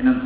ಏನಂತ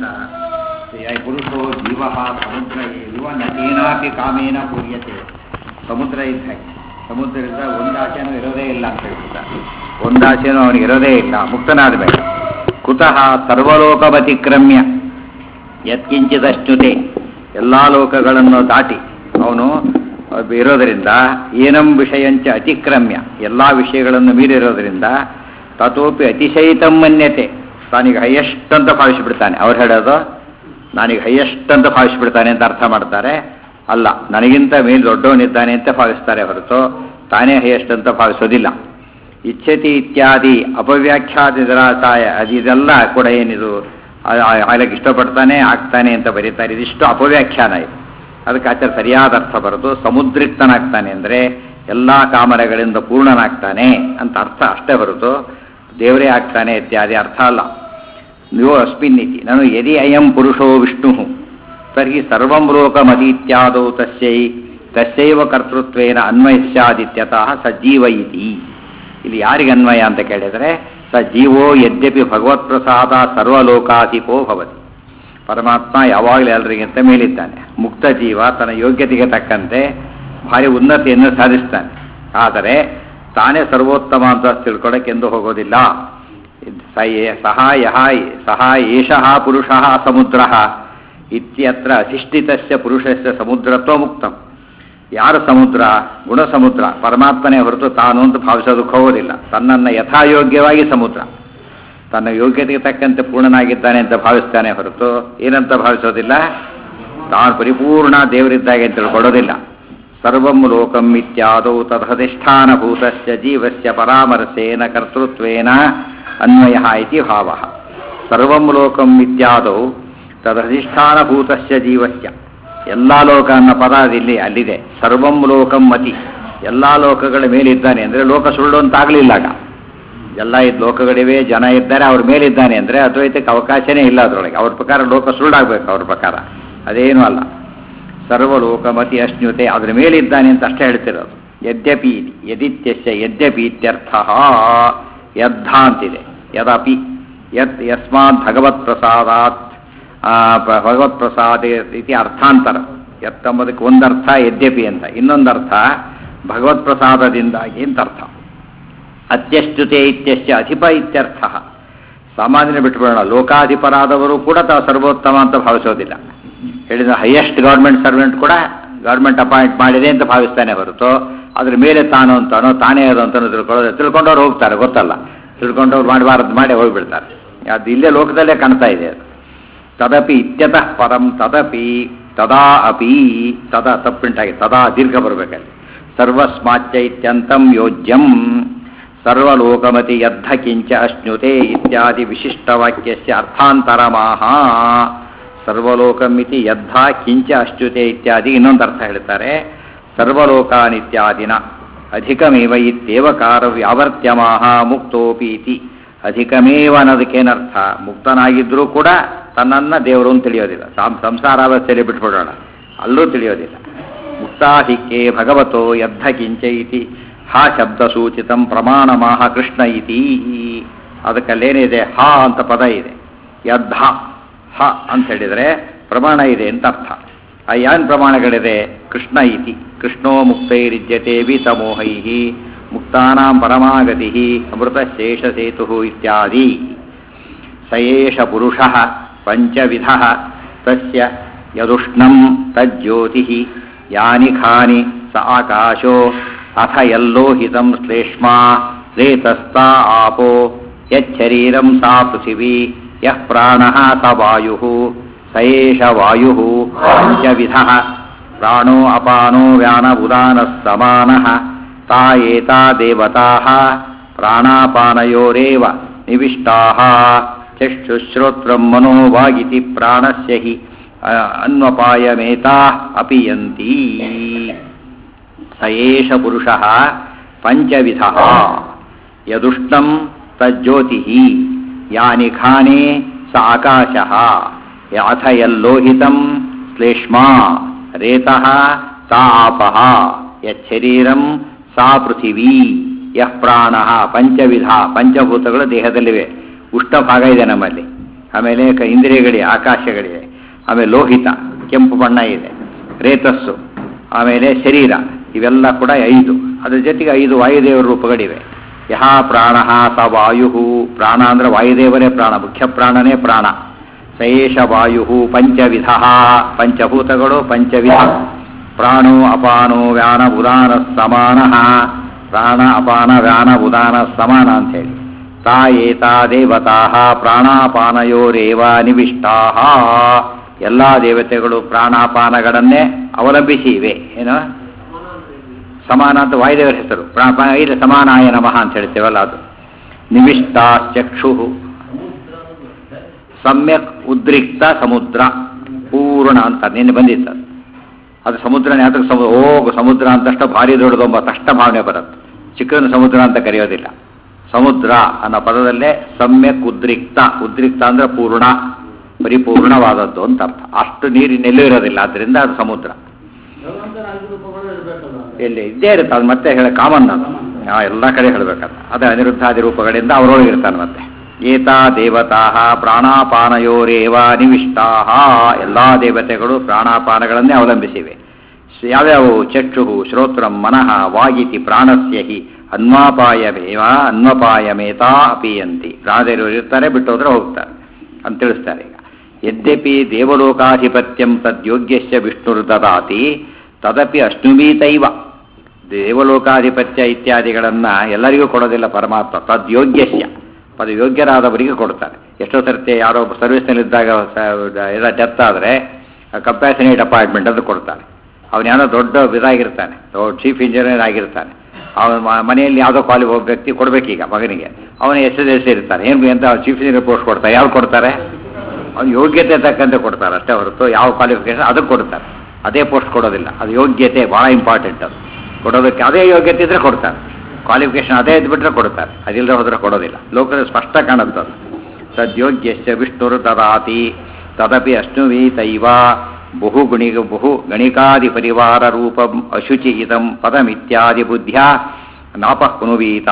ಯ- ಪುರುಷೋ ಜೀವ ಸಮುದ್ರ ಇವ ನಟೇನಾಪಿ ಕಾಮೇನ ಪೂರ್ಯತೆ ಸಮುದ್ರ ಇದ್ದ ಹಾಗೆ ಸಮುದ್ರದಿಂದ ಒಂದಾಚೆನೂ ಇರೋದೇ ಇಲ್ಲ ಅಂತ ಹೇಳ್ತಾರೆ ಒಂದಾಚೆನೂ ಅವನಿಗೆ ಇರೋದೇ ಇಲ್ಲ ಮುಕ್ತನಾದ ಮೇಲೆ ಕುತಃ ಸರ್ವಲೋಕವತಿಕ್ರಮ್ಯ ಯತ್ಕಿಂಚಿದಷ್ಟುತೆ ಎಲ್ಲ ಲೋಕಗಳನ್ನು ದಾಟಿ ಅವನು ಇರೋದರಿಂದ ಏನಂ ವಿಷಯಂಚ ಅತಿಕ್ರಮ್ಯ ಎಲ್ಲ ವಿಷಯಗಳನ್ನು ಮೀರಿರೋದ್ರಿಂದ ತಥೋಪಿ ಅತಿಶಯಿತಂ ಮನ್ಯತೆ ತಾನೀಗ ಹೈಯೆಸ್ಟ್ ಅಂತ ಭಾವಿಸಿಬಿಡ್ತಾನೆ ಅವ್ರು ಹೇಳೋದು ನಾನೀಗ ಹೈಯೆಸ್ಟ್ ಅಂತ ಭಾವಿಸಿಬಿಡ್ತಾನೆ ಅಂತ ಅರ್ಥ ಮಾಡ್ತಾರೆ ಅಲ್ಲ ನನಗಿಂತ ಮೇಲೆ ದೊಡ್ಡವನಿದ್ದಾನೆ ಅಂತ ಭಾವಿಸ್ತಾರೆ ಹೊರತು ತಾನೇ ಹೈಯೆಸ್ಟ್ ಅಂತ ಭಾವಿಸೋದಿಲ್ಲ ಇಚ್ಛತಿ ಇತ್ಯಾದಿ ಅಪವ್ಯಾಖ್ಯಾತಿ ನಿರಾಸಾಯ ಅದು ಇದೆಲ್ಲ ಕೂಡ ಏನಿದು ಆಗಲಿಕ್ಕೆ ಇಷ್ಟಪಡ್ತಾನೆ ಆಗ್ತಾನೆ ಅಂತ ಬರೀತಾರೆ ಇದಿಷ್ಟು ಅಪವ್ಯಾಖ್ಯಾನ ಇದು ಅದಕ್ಕೆ ಆಚಾರ ಸರಿಯಾದ ಅರ್ಥ ಬರೋದು ಸಮುದ್ರಿಕ್ತನಾಗ್ತಾನೆ ಅಂದರೆ ಎಲ್ಲ ಕಾಮರಗಳಿಂದ ಪೂರ್ಣನಾಗ್ತಾನೆ ಅಂತ ಅರ್ಥ ಅಷ್ಟೇ ಹೊರತು ದೇವರೇ ಆಗ್ತಾನೆ ಇತ್ಯಾದಿ ಅರ್ಥ ಅಲ್ಲ ನೀವು ಅಸ್ಮಿನ್ನಿತಿ ನಾನು ಯದಿ ಅಯಂ ಪುರುಷೋ ವಿಷ್ಣು ತರ್ಹಿ ಸರ್ವಂ ಲೋಕಮತೀತ್ಯಾದೌ ತಸ್ಯೈ ತಸ್ಯೈವ ಕರ್ತೃತ್ವೇನ ಅನ್ವಯಿಸ್ಯಾದಿತ್ಯತಃ ಸಜೀವ ಇತಿ ಇಲ್ಲಿ ಯಾರಿಗೆ ಅನ್ವಯ ಅಂತ ಕೇಳಿದರೆ ಸ ಜೀವೋ ಯದ್ಯಪಿ ಭಗವತ್ಪ್ರಸಾದ ಸರ್ವಲೋಕಾಧಿಪೋ ಭವತಿ ಪರಮಾತ್ಮ ಯಾವಾಗಲೂ ಎಲ್ಲರಿಗಿಂತ ಮೇಲಿದ್ದಾನೆ ಮುಕ್ತ ಜೀವ ತನ್ನ ಯೋಗ್ಯತೆಗೆ ತಕ್ಕಂತೆ ಭಾರಿ ಉನ್ನತಿಯನ್ನು ಸಾಧಿಸ್ತಾನೆ ಆದರೆ ತಾನೇ ಸರ್ವೋತ್ತಮ ಅಂತ ತಿಳ್ಕೊಳಕ್ಕೆಂದು ಹೋಗೋದಿಲ್ಲ ಸ ಏ- ಸಹ ಯಹ ಸಹ ಏಷಃ ಪುರುಷಃ ಸಮುದ್ರ ಇತ್ಯತ್ರ ಅಧಿಷ್ಠಿತಸ್ಯ ಪುರುಷಸ್ಯ ಸಮುದ್ರತ್ವ ಮುಕ್ತಂ ಯಾರು ಸಮುದ್ರ ಗುಣ ಸಮುದ್ರ ಪರಮಾತ್ಮನೇ ಹೊರತು ತಾನು ಅಂತ ಭಾವಿಸೋದಕ್ಕೆ ಹೋಗೋದಿಲ್ಲ ತನ್ನನ್ನು ಯಥಾಯೋಗ್ಯವಾಗಿ ಸಮುದ್ರ ತನ್ನ ಯೋಗ್ಯತೆಗೆ ತಕ್ಕಂತೆ ಪೂರ್ಣನಾಗಿದ್ದಾನೆ ಅಂತ ಭಾವಿಸ್ತಾನೆ ಹೊರತು ಏನಂತ ಭಾವಿಸೋದಿಲ್ಲ ತಾನು ಪರಿಪೂರ್ಣ ದೇವರಿದ್ದಾಗೆ ಅಂತ ತಿಳ್ಕೊಳ್ಳೋದಿಲ್ಲ ಸರ್ವಂ ಲೋಕಂ ಇತ್ಯಾದೌ ತದಧಿಷ್ಠಾನಭೂತಸ್ಯ ಜೀವಸ್ಯ ಪರಾಮರ್ಶೇನ ಕರ್ತೃತ್ವೇನ ಅನ್ವಯ ಇತಿ ಭಾವ ಸರ್ವಂ ಲೋಕಂ ಇತ್ಯಾದೌ ತದಧಿಷ್ಠಾನಭೂತಸ್ಯ ಜೀವಸ್ಯ ಎಲ್ಲ ಲೋಕ ಅನ್ನೋ ಪದ ಅದಿಲ್ಲಿ ಅಲ್ಲಿದೆ ಸರ್ವಂ ಲೋಕಂ ಮತಿ ಎಲ್ಲ ಲೋಕಗಳ ಮೇಲಿದ್ದಾನೆ ಅಂದರೆ ಲೋಕ ಸುಳ್ಳು ಅಂತ ಆಗಲಿಲ್ಲ ಆಗ ಎಲ್ಲ ಇದ್ ಲೋಕಗಳಿವೆ ಜನ ಇದ್ದಾರೆ ಅವ್ರ ಮೇಲಿದ್ದಾನೆ ಅಂದರೆ ಅದ್ವೈತಕ್ಕೆ ಅವಕಾಶನೇ ಇಲ್ಲ ಅದರೊಳಗೆ ಅವ್ರ ಪ್ರಕಾರ ಲೋಕ ಸುಳ್ಳಾಗಬೇಕು ಅವ್ರ ಪ್ರಕಾರ ಅದೇನೂ ಅಲ್ಲ ಸರ್ವಲೋಕಮತಿ ಅಶ್ನುತೆ ಅದ್ರ ಮೇಲಿದ್ದಾನೆ ಅಂತ ಅಷ್ಟೇ ಹೇಳ್ತಿರೋದು ಯದ್ಯಪಿ ಇತಿ. ಯದಿತ್ಯಸ್ಯ ಯದ್ಯಪಿ ಇತ್ಯರ್ಥ ಯದ್ಧ ಅಂತಿದೆ ಯದಪಿ ಯತ್ ಯಸ್ಮಾತ್ ಭಗವತ್ ಪ್ರಸಾದಾತ್ ಆ, ಪ- ಭಗವತ್ ಪ್ರಸಾದ ಇತಿ ಅರ್ಥಾಂತರ ಯತ್ತಂಬುದಕ್ಕೆ ಒಂದರ್ಥ ಯದ್ಯಪಿ ಅಂತ ಇನ್ನೊಂದರ್ಥ ಭಗವತ್ ಪ್ರಸಾದದಿಂದಾಗಿ ಅಂತ ಅರ್ಥ ಅತ್ಯಶ್ಚುತೆ ಇತ್ಯಶ್ಚ ಅಧಿಪ ಇತ್ಯರ್ಥ ಸಾಮಾನ್ಯ ಬಿಟ್ಬಿಡೋಣ ಲೋಕಾಧಿಪರಾದವರು ಕೂಡ ತಾವು ಸರ್ವೋತ್ತಮ ಅಂತ ಭಾವಿಸೋದಿಲ್ಲ ಹೇಳಿದ ಹೈಯೆಸ್ಟ್ ಗೌರ್ಮೆಂಟ್ ಸರ್ವೆಂಟ್ ಕೂಡ ಗೌರ್ಮೆಂಟ್ ಅಪಾಯಿಂಟ್ ಮಾಡಿದೆ ಅಂತ ಭಾವಿಸ್ತಾನೆ ಹೊರತು ಅದ್ರ ಮೇಲೆ ತಾನು ಅಂತಾನೋ ತಾನೇ ಅದು ಅಂತಾನೋ ತಿಳ್ಕೊಳ್ಳೋದು ತಿಳ್ಕೊಂಡವ್ರು ಹೋಗ್ತಾರೆ ಗೊತ್ತಲ್ಲ ತಿಳ್ಕೊಂಡವ್ರು ಮಾಡಬಾರದು ಮಾಡಿ ಹೋಗ್ಬಿಡ್ತಾರೆ ಅದು ಇಲ್ಲೇ ಲೋಕದಲ್ಲೇ ಕಾಣ್ತಾ ಇದೆ ಅದು ತದಪಿ ಇತ್ಯತಃ ಪರಂ ತದಪಿ ತದಾ ಅಪಿ ತದಾ ತಪ್ಪುಂಟಾಗಿ ತದಾ ದೀರ್ಘ ಬರಬೇಕಲ್ಲಿ ಸರ್ವಸ್ಮಾಚ್ಯ ಇತ್ಯಂತಂ ಯೋಜ್ಯಂ ಸರ್ವಲೋಕಮತಿ ಯದ್ಧ ಕಿಂಚ ಅಶ್ನುತೆ ಇತ್ಯಾದಿ ವಿಶಿಷ್ಟವಾಕ್ಯಸ್ಯ ಅರ್ಥಾಂತರಮಾಹ ಸರ್ವಲೋಕಮಿತಿ ಯದ್ಧ ಕಿಂಚ ಅಶ್ನುತೆ ಇತ್ಯಾದಿ ಇನ್ನೊಂದು ಅರ್ಥ ಹೇಳ್ತಾರೆ ಸರ್ವಲೋಕಾನಿತ್ಯಾದಿನ ಅಧಿಕಮೇವ ಇತ್ಯೇವ ಕಾರವ್ಯಾವರ್ತ್ಯಮಾಹ ಮುಕ್ತೋಪಿ ಇತಿ ಅಧಿಕಮೇವ ಅನ್ನೋದಕ್ಕೇನರ್ಥ ಮುಕ್ತನಾಗಿದ್ರೂ ಕೂಡ ತನ್ನನ್ನ ದೇವರು ಅಂತ ತಿಳಿಯೋದಿಲ್ಲ ಸಾಂ- ಸಂಸಾರಾವಸ್ಥೆಯಲ್ಲಿ ಬಿಟ್ಬಿಡೋಣ ಅಲ್ಲೂ ತಿಳಿಯೋದಿಲ್ಲ ಮುಕ್ತಾಧಿಕ್ಯೆ ಭಗವತೋ ಯದ್ಧ ಕಿಂಚ ಇತಿ ಹಾ ಶಬ್ದ ಸೂಚಿತಂ ಪ್ರಮಾಣಮಾಹ ಕೃಷ್ಣ ಇತಿ ಅದಕ್ಕಲ್ಲೇನಿದೆ ಹ ಅಂತ ಪದ ಇದೆ ಯದ್ಧ ಹ ಅಂತ ಹೇಳಿದರೆ ಪ್ರಮಾಣ ಇದೆ ಅಂತ ಅರ್ಥ ಆ ಏನು ಪ್ರಮಾಣಗಳಿದೆ ಕೃಷ್ಣ ಇತಿ ಕೃಷ್ಣೋ ಮುಕ್ತೈರಿಜ್ಯತೆ ವಿತಮೋಹೈ ಮುಕ್ತಾನಾಂ ಪರಮಾಗತಿ ಅಮೃತಶೇಷಸೇತು ಇತ್ಯಾದಿ ಸ ಏಷ ಪುರುಷ ಪಂಚವಿಧ ತಸ್ಯ ಯದುಷ್ಣಂ ತಜ್ಜ್ಯೋತಿ ಯಾನಿ ಖಾನಿ ಸ ಆಕಾಶೋ ಅಥ ಯಲ್ಲೋಹಿತಂ ಶ್ಲೇಷ್ಮಾ ರೇತಸ್ತಾ ಆಪೋ ಯಚ್ಚರೀರಂ ಸಾ ಪೃಥಿವೀ ಯಃ ಪ್ರಾಣಃ ಸ ವಾಯುಃ ಸ ಏಷ ವಾಯುಃ ಪಂಚವಿಧಃ ಪ್ರಾಣೋ ಅಪಾನೋ ವ್ಯಾನ ಉದಾನಃ ಸಮಾನಃ ತಾ ಏತಾ ದೇವತಾಃ ಪ್ರಾಣಾಪಾನಯೋರೇವ ನಿವಿಷ್ಟಾಃ ಚಕ್ಷುಶ್ರೋತ್ರಂ ಮನೋವಾಗಿತಿ ಪ್ರಾಣಸ್ಯ ಹಿ ಅ, ಅನ್ವಪಾಯಮೇತಾ ಅಪಿಯಂತಿ ಸ ಏಷ ಪುರುಷಃ ಪಂಚವಿಧಃ ಯದುಷ್ಣಂ ತಜ್ಜ್ಯೋತಿಃ ಯಾನಿ ಖಾನೆ ಸ ಆಕಾಶಃ ಯಾಥ ಯಲ್ಲೋಹಿತಂ ಶ್ಲೇಷ್ಮಾ ರೇತಃ ಸಾ ಆಪಃ ಯಚ್ಚರೀರಂ ಸಾ ಪೃಥಿವೀ ಯಃ ಪ್ರಾಣ ಪಂಚವಿಧ ಪಂಚಭೂತಗಳು ದೇಹದಲ್ಲಿವೆ ಉಷ್ಣ ಭಾಗ ಇದೆ ನಮ್ಮಲ್ಲಿ ಆಮೇಲೆ ಕ- ಇಂದ್ರಿಯಗಳಿವೆ ಆಕಾಶಗಳಿವೆ ಆಮೇಲೆ ಲೋಹಿತ ಕೆಂಪು ಬಣ್ಣ ಇದೆ ರೇತಸ್ಸು ಆಮೇಲೆ ಶರೀರ ಇವೆಲ್ಲ ಕೂಡ ಐದು ಅದ್ರ ಜೊತೆಗೆ ಐದು ವಾಯುದೇವರ ರೂಪಗಳಿವೆ ಯಹ ಪ್ರಾಣ ಸ ವಾಯು ಪ್ರಾಣ ಅಂದ್ರೆ ವಾಯುದೇವರೇ ಪ್ರಾಣ ಮುಖ್ಯ ಪ್ರಾಣನೇ ಪ್ರಾಣ ಸಯೇಷ ವಾಯು ಪಂಚವಿಧ ಪಂಚಭೂತಗಳು ಪಂಚವಿಧ ಪ್ರಾಣೋ ಅಪಾನೋ ವ್ಯಾನ ಉದಾನ ಸಮಾನ ಪ್ರಾಣ ಅಪಾನ ವ್ಯಾನ ಉದಾನ ಸಮಾನ ಅಂತೇಳಿ ತಾ ಏತಾ ದೇವತಾ ಪ್ರಾಣಾಪಾನಯೋರೇವ ನಿವಿಷ್ಟಾ ಎಲ್ಲ ದೇವತೆಗಳು ಪ್ರಾಣಾಪಾನಗಳನ್ನೇ ಅವಲಂಬಿಸಿ ಇವೆ ಏನು ಸಮಾನ ಅಂತ ವಾಯುದೇವರ ಹೆಸರು ಪ್ರಾ- ಪ್ರಾ- ಇದು ಸಮಾನಾಯ ನಮಃ ಅಂತ ಹೇಳ್ತೇವಲ್ಲ ಅದು ನಿವಿಷ್ಟ ಚಕ್ಷು ಸಮ್ಯಕ್ ಉದ್ರಿಕ್ತ ಸಮುದ್ರ ಪೂರ್ಣ ಅಂತ ನಿನ್ನೆ ಬಂದಿತ್ತು ಅದು. ಅದು ಸಮುದ್ರ ಯಾತಕ್ಕೆ ಸಮುದ್ರ ಓ ಸಮುದ್ರ ಅಂತಷ್ಟು ಭಾರಿ ದೊಡ್ಡದೊಂಬ ತಷ್ಟ ಭಾವನೆ ಬರುತ್ತೆ ಚಿಕ್ಕದನ್ನು ಸಮುದ್ರ ಅಂತ ಕರೆಯೋದಿಲ್ಲ ಸಮುದ್ರ ಅನ್ನೋ ಪದದಲ್ಲೇ ಸಮ್ಯಕ್ ಉದ್ರಿಕ್ತ ಉದ್ರಿಕ್ತ ಅಂದ್ರೆ ಪೂರ್ಣ ಪರಿಪೂರ್ಣವಾದದ್ದು ಅಂತ ಅರ್ಥ ಅಷ್ಟು ನೀರಿನೆಲ್ಲೂ ಇರೋದಿಲ್ಲ ಆದ್ದರಿಂದ ಅದು ಸಮುದ್ರ ಎಲ್ಲಿ ಇದ್ದೇ ಇರುತ್ತೆ ಅದು ಮತ್ತೆ ಹೇಳ ಕಾಮನ್ ಅದು ಆ, ಎಲ್ಲ ಕಡೆ ಹೇಳ್ಬೇಕಂತ ಅದು ಅನಿರುದ್ಧಾದಿ ರೂಪಗಳಿಂದ ಅವರೊಳಗೆ ಇರ್ತಾನೆ ಮತ್ತೆ ಏತಾ ದೇವತಾ ಪ್ರಾಣಾಪಾನಯೋರೇವ ನಿವಿಷ್ಟಾ ಎಲ್ಲ ದೇವತೆಗಳು ಪ್ರಾಣಾಪಾನಗಳನ್ನೇ ಅವಲಂಬಿಸಿವೆ ಸ್- ಯಾವ್ಯಾವು ಚಕ್ಷು ಶ್ರೋತ್ರಂ ಮನಃ ವಾಗಿತಿ ಪ್ರಾಣಸ್ಯ ಹಿ ಅನ್ವಾಪಾಯಮೇವ ಅನ್ವಪಾಯಮೇತಾ ಅಪೀಯಂತಿ ಪ್ರಾಣದೇವರು ಇರ್ತಾರೆ ಬಿಟ್ಟು ಹೋದ್ರೆ ಹೋಗ್ತಾರೆ ಅಂತ ತಿಳಿಸ್ತಾರೆ ಈಗ ಯದ್ಯಪಿ ದೇವಲೋಕಾಧಿಪತ್ಯಂ ತದ್ಯೋಗ್ಯಸ್ಯ ವಿಷ್ಣುರ್ದದಾತಿ ತದಪಿ ಅಶ್ನುಮೀತೈವ ದೇವಲೋಕಾಧಿಪತ್ಯ ಇತ್ಯಾದಿಗಳನ್ನ ಎಲ್ಲರಿಗೂ ಕೊಡೋದಿಲ್ಲ ಪರಮಾತ್ಮ ತದ್ಯೋಗ್ಯಸ್ಯ ಅದು ಯೋಗ್ಯರಾದವರಿಗೆ ಕೊಡ್ತಾರೆ ಎಷ್ಟೋ ಸರ್ತಿ ಯಾರೋ ಸರ್ವಿಸ್ನಲ್ಲಿದ್ದಾಗ ಎಲ್ಲ ಡೆತ್ ಆದರೆ ಕಂಪ್ಯಾಷನೇಟ್ ಅಪಾಯಿಂಟ್ಮೆಂಟ್ ಅಂತ ಕೊಡ್ತಾರೆ ಅವನೇನೋ ದೊಡ್ಡ ಇದಾಗಿರ್ತಾನೆ ದೊಡ್ಡ ಚೀಫ್ ಇಂಜಿನಿಯರ್ ಆಗಿರ್ತಾನೆ ಅವನ ಮ- ಮನೆಯಲ್ಲಿ ಯಾವುದೋ ಕ್ವಾಲಿ ಒಬ್ಬ ವ್ಯಕ್ತಿ ಕೊಡಬೇಕೀಗ ಮಗನಿಗೆ ಅವನ ಎಸ್ ಎಸ್ ಎಸ್ ಇರ್ತಾನೆ ಏನು ಅಂತ ಚೀಫ್ ಇಂಜಿನಿಯರ್ ಪೋಸ್ಟ್ ಕೊಡ್ತಾರೆ ಯಾರು ಕೊಡ್ತಾರೆ ಅವ್ನ ಯೋಗ್ಯತೆ ತಕ್ಕಂತೆ ಕೊಡ್ತಾರೆ ಅಷ್ಟೇ ಹೊರತು ಯಾವ ಕ್ವಾಲಿಫಿಕೇಶನ್ ಅದಕ್ಕೆ ಕೊಡ್ತಾರೆ ಅದೇ ಪೋಸ್ಟ್ ಕೊಡೋದಿಲ್ಲ ಅದು ಯೋಗ್ಯತೆ ಭಾಳ ಇಂಪಾರ್ಟೆಂಟ್ ಅದು ಕೊಡೋದಕ್ಕೆ ಅದೇ ಯೋಗ್ಯತೆ ಇದ್ರೆ ಕೊಡ್ತಾರೆ ಕ್ವಾಲಿಫಿಕೇಶನ್ ಅದೇ ಇದ್ಬಿಟ್ರೆ ಕೊಡ್ತಾರೆ ಅದಿಲ್ಲದೆ ಹೋದ್ರೆ ಕೊಡೋದಿಲ್ಲ ಲೋಕದ ಸ್ಪಷ್ಟ ಕಾಣುತ್ತದೆ ಸದ್ಯೋಗ್ಯಸ್ಯ ವಿಷ್ಣುರು ದದಾತಿ ತದಪಿ ಅಶ್ನುವೀತೈವ ಬಹು ಗುಣಿ ಬಹು ಗಣಿಕಾದಿ ಪರಿವಾರ ರೂಪಂ ಅಶುಚಿ ಇದಂ ಪದಮಿತ್ಯಾದಿ ಬುದ್ಧ್ಯ ನಾಪಃ ಕುನುವೀತ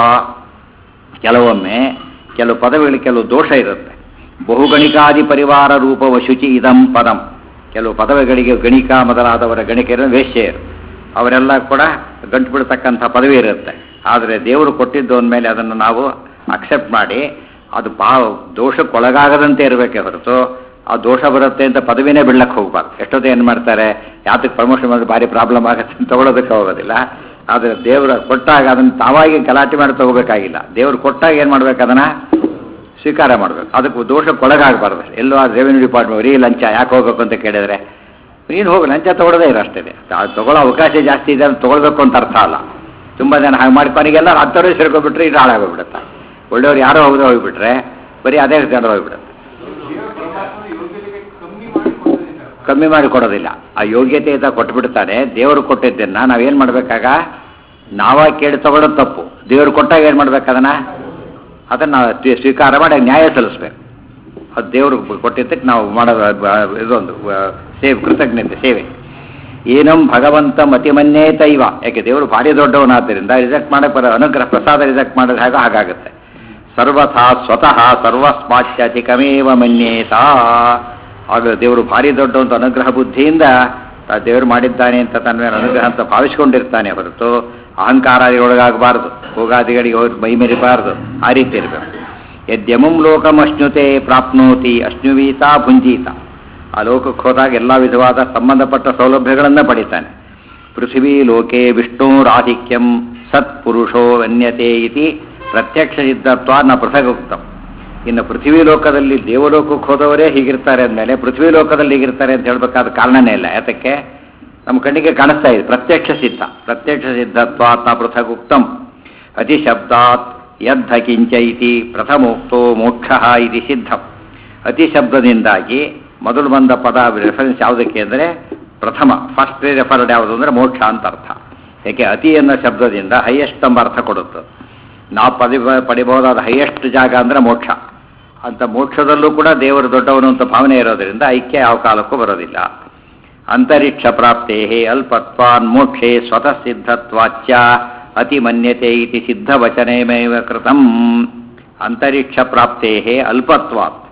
ಕೆಲವೊಮ್ಮೆ ಕೆಲವು ಪದಗಳಿಗೆ ಕೆಲವು ದೋಷ ಇರುತ್ತೆ ಬಹುಗಣಿಕಾದಿ ಪರಿವಾರ ರೂಪವ ಶುಚಿ ಇದಂ ಪದಂ ಕೆಲವು ಪದವಿಗಳಿಗೆ ಗಣಿಕ ಮೊದಲಾದವರ ಗಣಿಕೆಯರು ವೇಶ್ಯೆಯರು ಅವರೆಲ್ಲ ಕೂಡ ಗಂಟು ಬಿಡ್ತಕ್ಕಂಥ ಪದವಿ ಇರುತ್ತೆ ಆದರೆ ದೇವರು ಕೊಟ್ಟಿದ್ದು ಅಂದಮೇಲೆ ಅದನ್ನು ನಾವು ಅಕ್ಸೆಪ್ಟ್ ಮಾಡಿ ಅದು ಬಾ ದೋಷಕ್ಕೊಳಗಾಗದಂತೆ ಇರಬೇಕೇ ಹೊರತು ಆ ದೋಷ ಬರುತ್ತೆ ಅಂತ ಪದವಿನೇ ಬಿಡ್ಲಕ್ಕೆ ಹೋಗ್ಬಾರ್ದು ಎಷ್ಟೊತ್ತು ಏನು ಮಾಡ್ತಾರೆ ಯಾತಕ್ಕೆ ಪ್ರಮೋಷನ್ ಮಾಡಿದ್ರೆ ಭಾರಿ ಪ್ರಾಬ್ಲಮ್ ಆಗುತ್ತೆ ಅಂತ ತಗೊಳ್ಳೋದಕ್ಕೆ ಹೋಗೋದಿಲ್ಲ ಆದರೆ ದೇವರು ಕೊಟ್ಟಾಗ ಅದನ್ನು ತಾವಾಗಿ ಗಲಾಟೆ ಮಾಡಿ ತಗೋಬೇಕಾಗಿಲ್ಲ ದೇವರು ಕೊಟ್ಟಾಗ ಏನು ಮಾಡ್ಬೇಕು ಅದನ್ನು ಸ್ವೀಕಾರ ಮಾಡಬೇಕು ಅದಕ್ಕೆ ದೋಷಕ್ಕೊಳಗಾಗಬಾರ್ದು ಎಲ್ಲೋ ಆ ರೆವೆನ್ಯೂ ಡಿಪಾರ್ಟ್ಮೆಂಟ್ ರೀ ಲಂಚ ಯಾಕೆ ಹೋಗ್ಬೇಕು ಅಂತ ಕೇಳಿದ್ರೆ ನೀನು ಹೋಗಿ ಲಂಚ ತಗೊಳ್ಳೋದೇ ಇರೋ ಅಷ್ಟೇ ಅದು ತಗೊಳ್ಳೋ ಅವಕಾಶ ಜಾಸ್ತಿ ಇದೆ ಅಂತ ತೊಗೊಳ್ಬೇಕು ಅಂತ ಅರ್ಥ ಅಲ್ಲ ತುಂಬ ಜನ ಹಾಗೆ ಮಾಡಿ ಕೊನೆಗೆಲ್ಲ ಹತ್ತವರು ಸೇರ್ಕೊಬಿಟ್ರೆ ಇದು ಹಾಳಾಗೋಗ್ಬಿಡುತ್ತೆ ಒಳ್ಳೆಯವ್ರು ಯಾರೋ ಹೋಗದೆ ಹೋಗ್ಬಿಟ್ರೆ ಬರೀ ಅದೇ ಜನರು ಹೋಗ್ಬಿಡುತ್ತೆ ಕಮ್ಮಿ ಮಾಡಿ ಕೊಡೋದಿಲ್ಲ ಆ ಯೋಗ್ಯತೆ ಅಂತ ಕೊಟ್ಬಿಡ್ತಾನೆ ದೇವರು ಕೊಟ್ಟಿದ್ದನ್ನ ನಾವೇನು ಮಾಡ್ಬೇಕಾಗ ನಾವ ಕೇಳಿ ತಗೊಳ್ಳೋದು ತಪ್ಪು ದೇವರು ಕೊಟ್ಟಾಗ ಏನು ಮಾಡ್ಬೇಕು ಅದನ್ನ ಅದನ್ನ ನಾವು ಸ್ವೀ- ಸ್ವೀಕಾರ ಮಾಡಿ ನ್ಯಾಯ ಸಲ್ಲಿಸ್ಬೇಕು ಅದು ದೇವರು ಕೊಟ್ಟಿದ್ದಕ್ಕೆ ನಾವು ಮಾಡೋದು ಅದ್- ಇದೊಂದು ಆ, ಸೇವೆ ಕೃತಜ್ಞತೆ ಸೇವೆ ಏನಂ ಭಗವಂತ ಮತಿಮನ್ನೇ ತೈವ ಯಾಕೆ ದೇವರು ಭಾರಿ ದೊಡ್ಡವನಾದ್ದರಿಂದ ರಿಜೆಕ್ಟ್ ಮಾಡಕ್ಕೆ ಬರೋ ಅನುಗ್ರಹ ಪ್ರಸಾದ ರಿಜೆಕ್ಟ್ ಮಾಡೋದು ಹಾಗೆ ಹಾಗಾಗುತ್ತೆ ಸರ್ವಥಾ ಸ್ವತಃ ಸರ್ವಸ್ಮಾಚ್ಯಧಿಕಮೇವ ಮನ್ಯೇತ ಆಗ ದೇವರು ಭಾರಿ ದೊಡ್ಡ ಒಂದು ಅನುಗ್ರಹ ಬುದ್ಧಿಯಿಂದ ತಾ ದೇವರು ಮಾಡಿದ್ದಾನೆ ಅಂತ ತನ್ನ ಮೇಲೆ ಅನುಗ್ರಹ ಅಂತ ಭಾವಿಸ್ಕೊಂಡಿರ್ತಾನೆ ಹೊರತು ಅಹಂಕಾರಾದಿಗೊಳಗಾಗಬಾರ್ದು ಭೋಗಾದಿಗಳಿಗೆ ಹೋಗಿ ಮೈ ಮೆರಿಬಾರ್ದು ಆ ರೀತಿ ಇರಬೇಕು ಯದ್ಯಮಂ ಲೋಕಂ ಅಶ್ನುತೆ ಪ್ರಾಪ್ನೋತಿ ಅಶ್ನುವೀತ ಭುಂಜೀತ ಆ ಲೋಕಕ್ಕೆ ಹೋದಾಗ ಎಲ್ಲ ವಿಧವಾದ ಸಂಬಂಧಪಟ್ಟ ಸೌಲಭ್ಯಗಳನ್ನು ಪಡಿತಾನೆ ಪೃಥ್ವೀ ಲೋಕೆ ವಿಷ್ಣುರಾಧಿಕ್ಯಂ ಸತ್ಪುರುಷೋ ಅನ್ಯತೆ ಇತಿ ಪ್ರತ್ಯಕ್ಷ ಸಿದ್ಧತ್ವ ನ ಪೃಥಗುಕ್ತಂ ಇನ್ನು ಪೃಥ್ವಿ ಲೋಕದಲ್ಲಿ ದೇವಲೋಕಕ್ಕೆ ಹೋದವರೇ ಹೀಗಿರ್ತಾರೆ ಅಂದಮೇಲೆ ಪೃಥ್ವಿ ಲೋಕದಲ್ಲಿ ಹೀಗಿರ್ತಾರೆ ಅಂತ ಹೇಳಬೇಕಾದ ಕಾರಣನೇ ಇಲ್ಲ ಯಾತಕ್ಕೆ ನಮ್ಮ ಕಣ್ಣಿಗೆ ಕಾಣಿಸ್ತಾ ಇದೆ ಪ್ರತ್ಯಕ್ಷ ಸಿದ್ಧ ಪ್ರತ್ಯಕ್ಷ ಸಿದ್ಧತ್ವಾತ್ ನ ಪೃಥಗುಕ್ತಂ ಅತಿಶಬ್ದಾತ್ ಯದ್ಧ ಕಿಂಚ ಇತಿ ಪ್ರಥಮೋಕ್ತೋ ಮೋಕ್ಷ ಇತಿ ಸಿದ್ಧಂ ಅತಿಶಬ್ದದಿಂದಾಗಿ ಮೊದಲು ಬಂದ ಪದ ರೆಫರೆನ್ಸ್ ಯಾವುದಕ್ಕೆ ಅಂದರೆ ಪ್ರಥಮ ಫಸ್ಟ್ ರೆಫರ್ಡ್ ಯಾವುದು ಅಂದರೆ ಮೋಕ್ಷ ಅಂತ ಅರ್ಥ ಯಾಕೆ ಅತಿ ಅನ್ನೋ ಶಬ್ದದಿಂದ ಹೈಯೆಸ್ಟ್ ಎಂಬ ಅರ್ಥ ಕೊಡುತ್ತೆ ನಾವು ಪದಿ ಪಡಿಬಹುದಾದ ಹೈಯೆಸ್ಟ್ ಜಾಗ ಅಂದರೆ ಮೋಕ್ಷ ಅಂತ ಮೋಕ್ಷದಲ್ಲೂ ಕೂಡ ದೇವರು ದೊಡ್ಡವನು ಅಂತ ಭಾವನೆ ಇರೋದರಿಂದ ಐಕ್ಯ ಯಾವ ಕಾಲಕ್ಕೂ ಬರೋದಿಲ್ಲ ಅಂತರಿಕ್ಷ ಪ್ರಾಪ್ತೇ ಅಲ್ಪತ್ವಾನ್ ಮೋಕ್ಷೇ ಸ್ವತಃ ಸಿದ್ಧತ್ವಾಚ್ಯ ಅತಿ ಮನ್ಯತೆ ಇತಿ ಸಿದ್ಧವಚನೇಮೇವ ಕೃತಂ ಅಂತರಿಕ್ಷ ಪ್ರಾಪ್ತೇ ಅಲ್ಪತ್ವಾತ್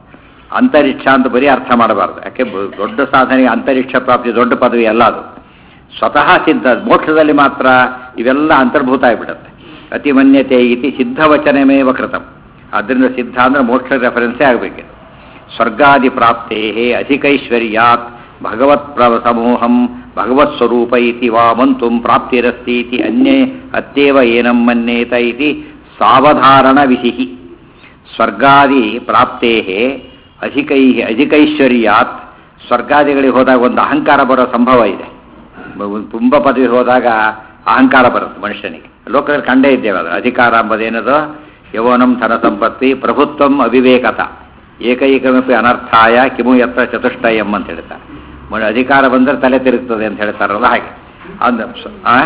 ಅಂತರಿಕ್ಷ ಅಂತ ಬರೀ ಅರ್ಥ ಮಾಡಬಾರ್ದು ಯಾಕೆ ಬ- ದೊಡ್ಡ ಸಾಧನೆಗೆ ಅಂತರಿಕ್ಷ ಪ್ರಾಪ್ತಿ ದೊಡ್ಡ ಪದವಿ ಅಲ್ಲ ಅದು ಸ್ವತಃ ಸಿದ್ಧ ಮೋಕ್ಷದಲ್ಲಿ ಮಾತ್ರ ಇವೆಲ್ಲ ಅಂತರ್ಭೂತ ಆಗಿಬಿಡುತ್ತೆ ಅತಿಮನ್ಯತೆ ಇತಿ ಸಿದ್ಧವಚನಮೇವ ಕೃತಂ ಅದರಿಂದ ಸಿದ್ಧ ಅಂದ್ರೆ ಮೋಕ್ಷ ರೆಫರೆನ್ಸೇ ಆಗಬೇಕು ಸ್ವರ್ಗಾದಿ ಪ್ರಾಪ್ತೇ ಅಧಿಕೈಶ್ವರ್ಯಾತ್ ಭಗವತ್ ಪ್ರ ಸಮೂಹಂ ಭಗವತ್ ಸ್ವರೂಪ ಇತಿ ವಾ ಮಂತುಂ ಪ್ರಾಪ್ತಿರಸ್ತಿ ಇತಿ ಅನ್ಯೇ ಅತ್ತೇವ ಏನಂ ಮನ್ಯೇತ ಇತಿ ಸಾವಧಾರಣ ವಿಧಿಹಿ ಸ್ವರ್ಗಾದಿ ಪ್ರಾಪ್ತೇ ಅಧಿಕೈ ಅಧಿಕೈಶ್ವರ್ಯಾತ್ ಸ್ವರ್ಗಾದಿಗಳಿಗೆ ಹೋದಾಗ ಒಂದು ಅಹಂಕಾರ ಬರೋ ಸಂಭವ ಇದೆ ಒಂದು ತುಂಬ ಪದವಿ ಹೋದಾಗ ಅಹಂಕಾರ ಬರುತ್ತೆ ಮನುಷ್ಯನಿಗೆ ಲೋಕದಲ್ಲಿ ಕಂಡೇ ಇದ್ದೇವೆ ಅದು ಅಧಿಕಾರ ಎಂಬುದೇನದು ಯವನಂ ಧನ ಸಂಪತ್ತಿ ಪ್ರಭುತ್ವಂ ಅವಿವೇಕತ ಏಕೈಕಮಪಿ ಅನರ್ಥಾಯ ಕಿಮು ಯತ್ರ ಚತುಷ್ಟಯಂ ಅಂತ ಹೇಳ್ತಾರೆ ಮನೆ ಅಧಿಕಾರ ಬಂದರೆ ತಲೆ ತಿರುಗ್ತದೆ ಅಂತ ಹೇಳ್ತಾರಲ್ಲ ಹಾಗೆ ಅಂದ ಆ?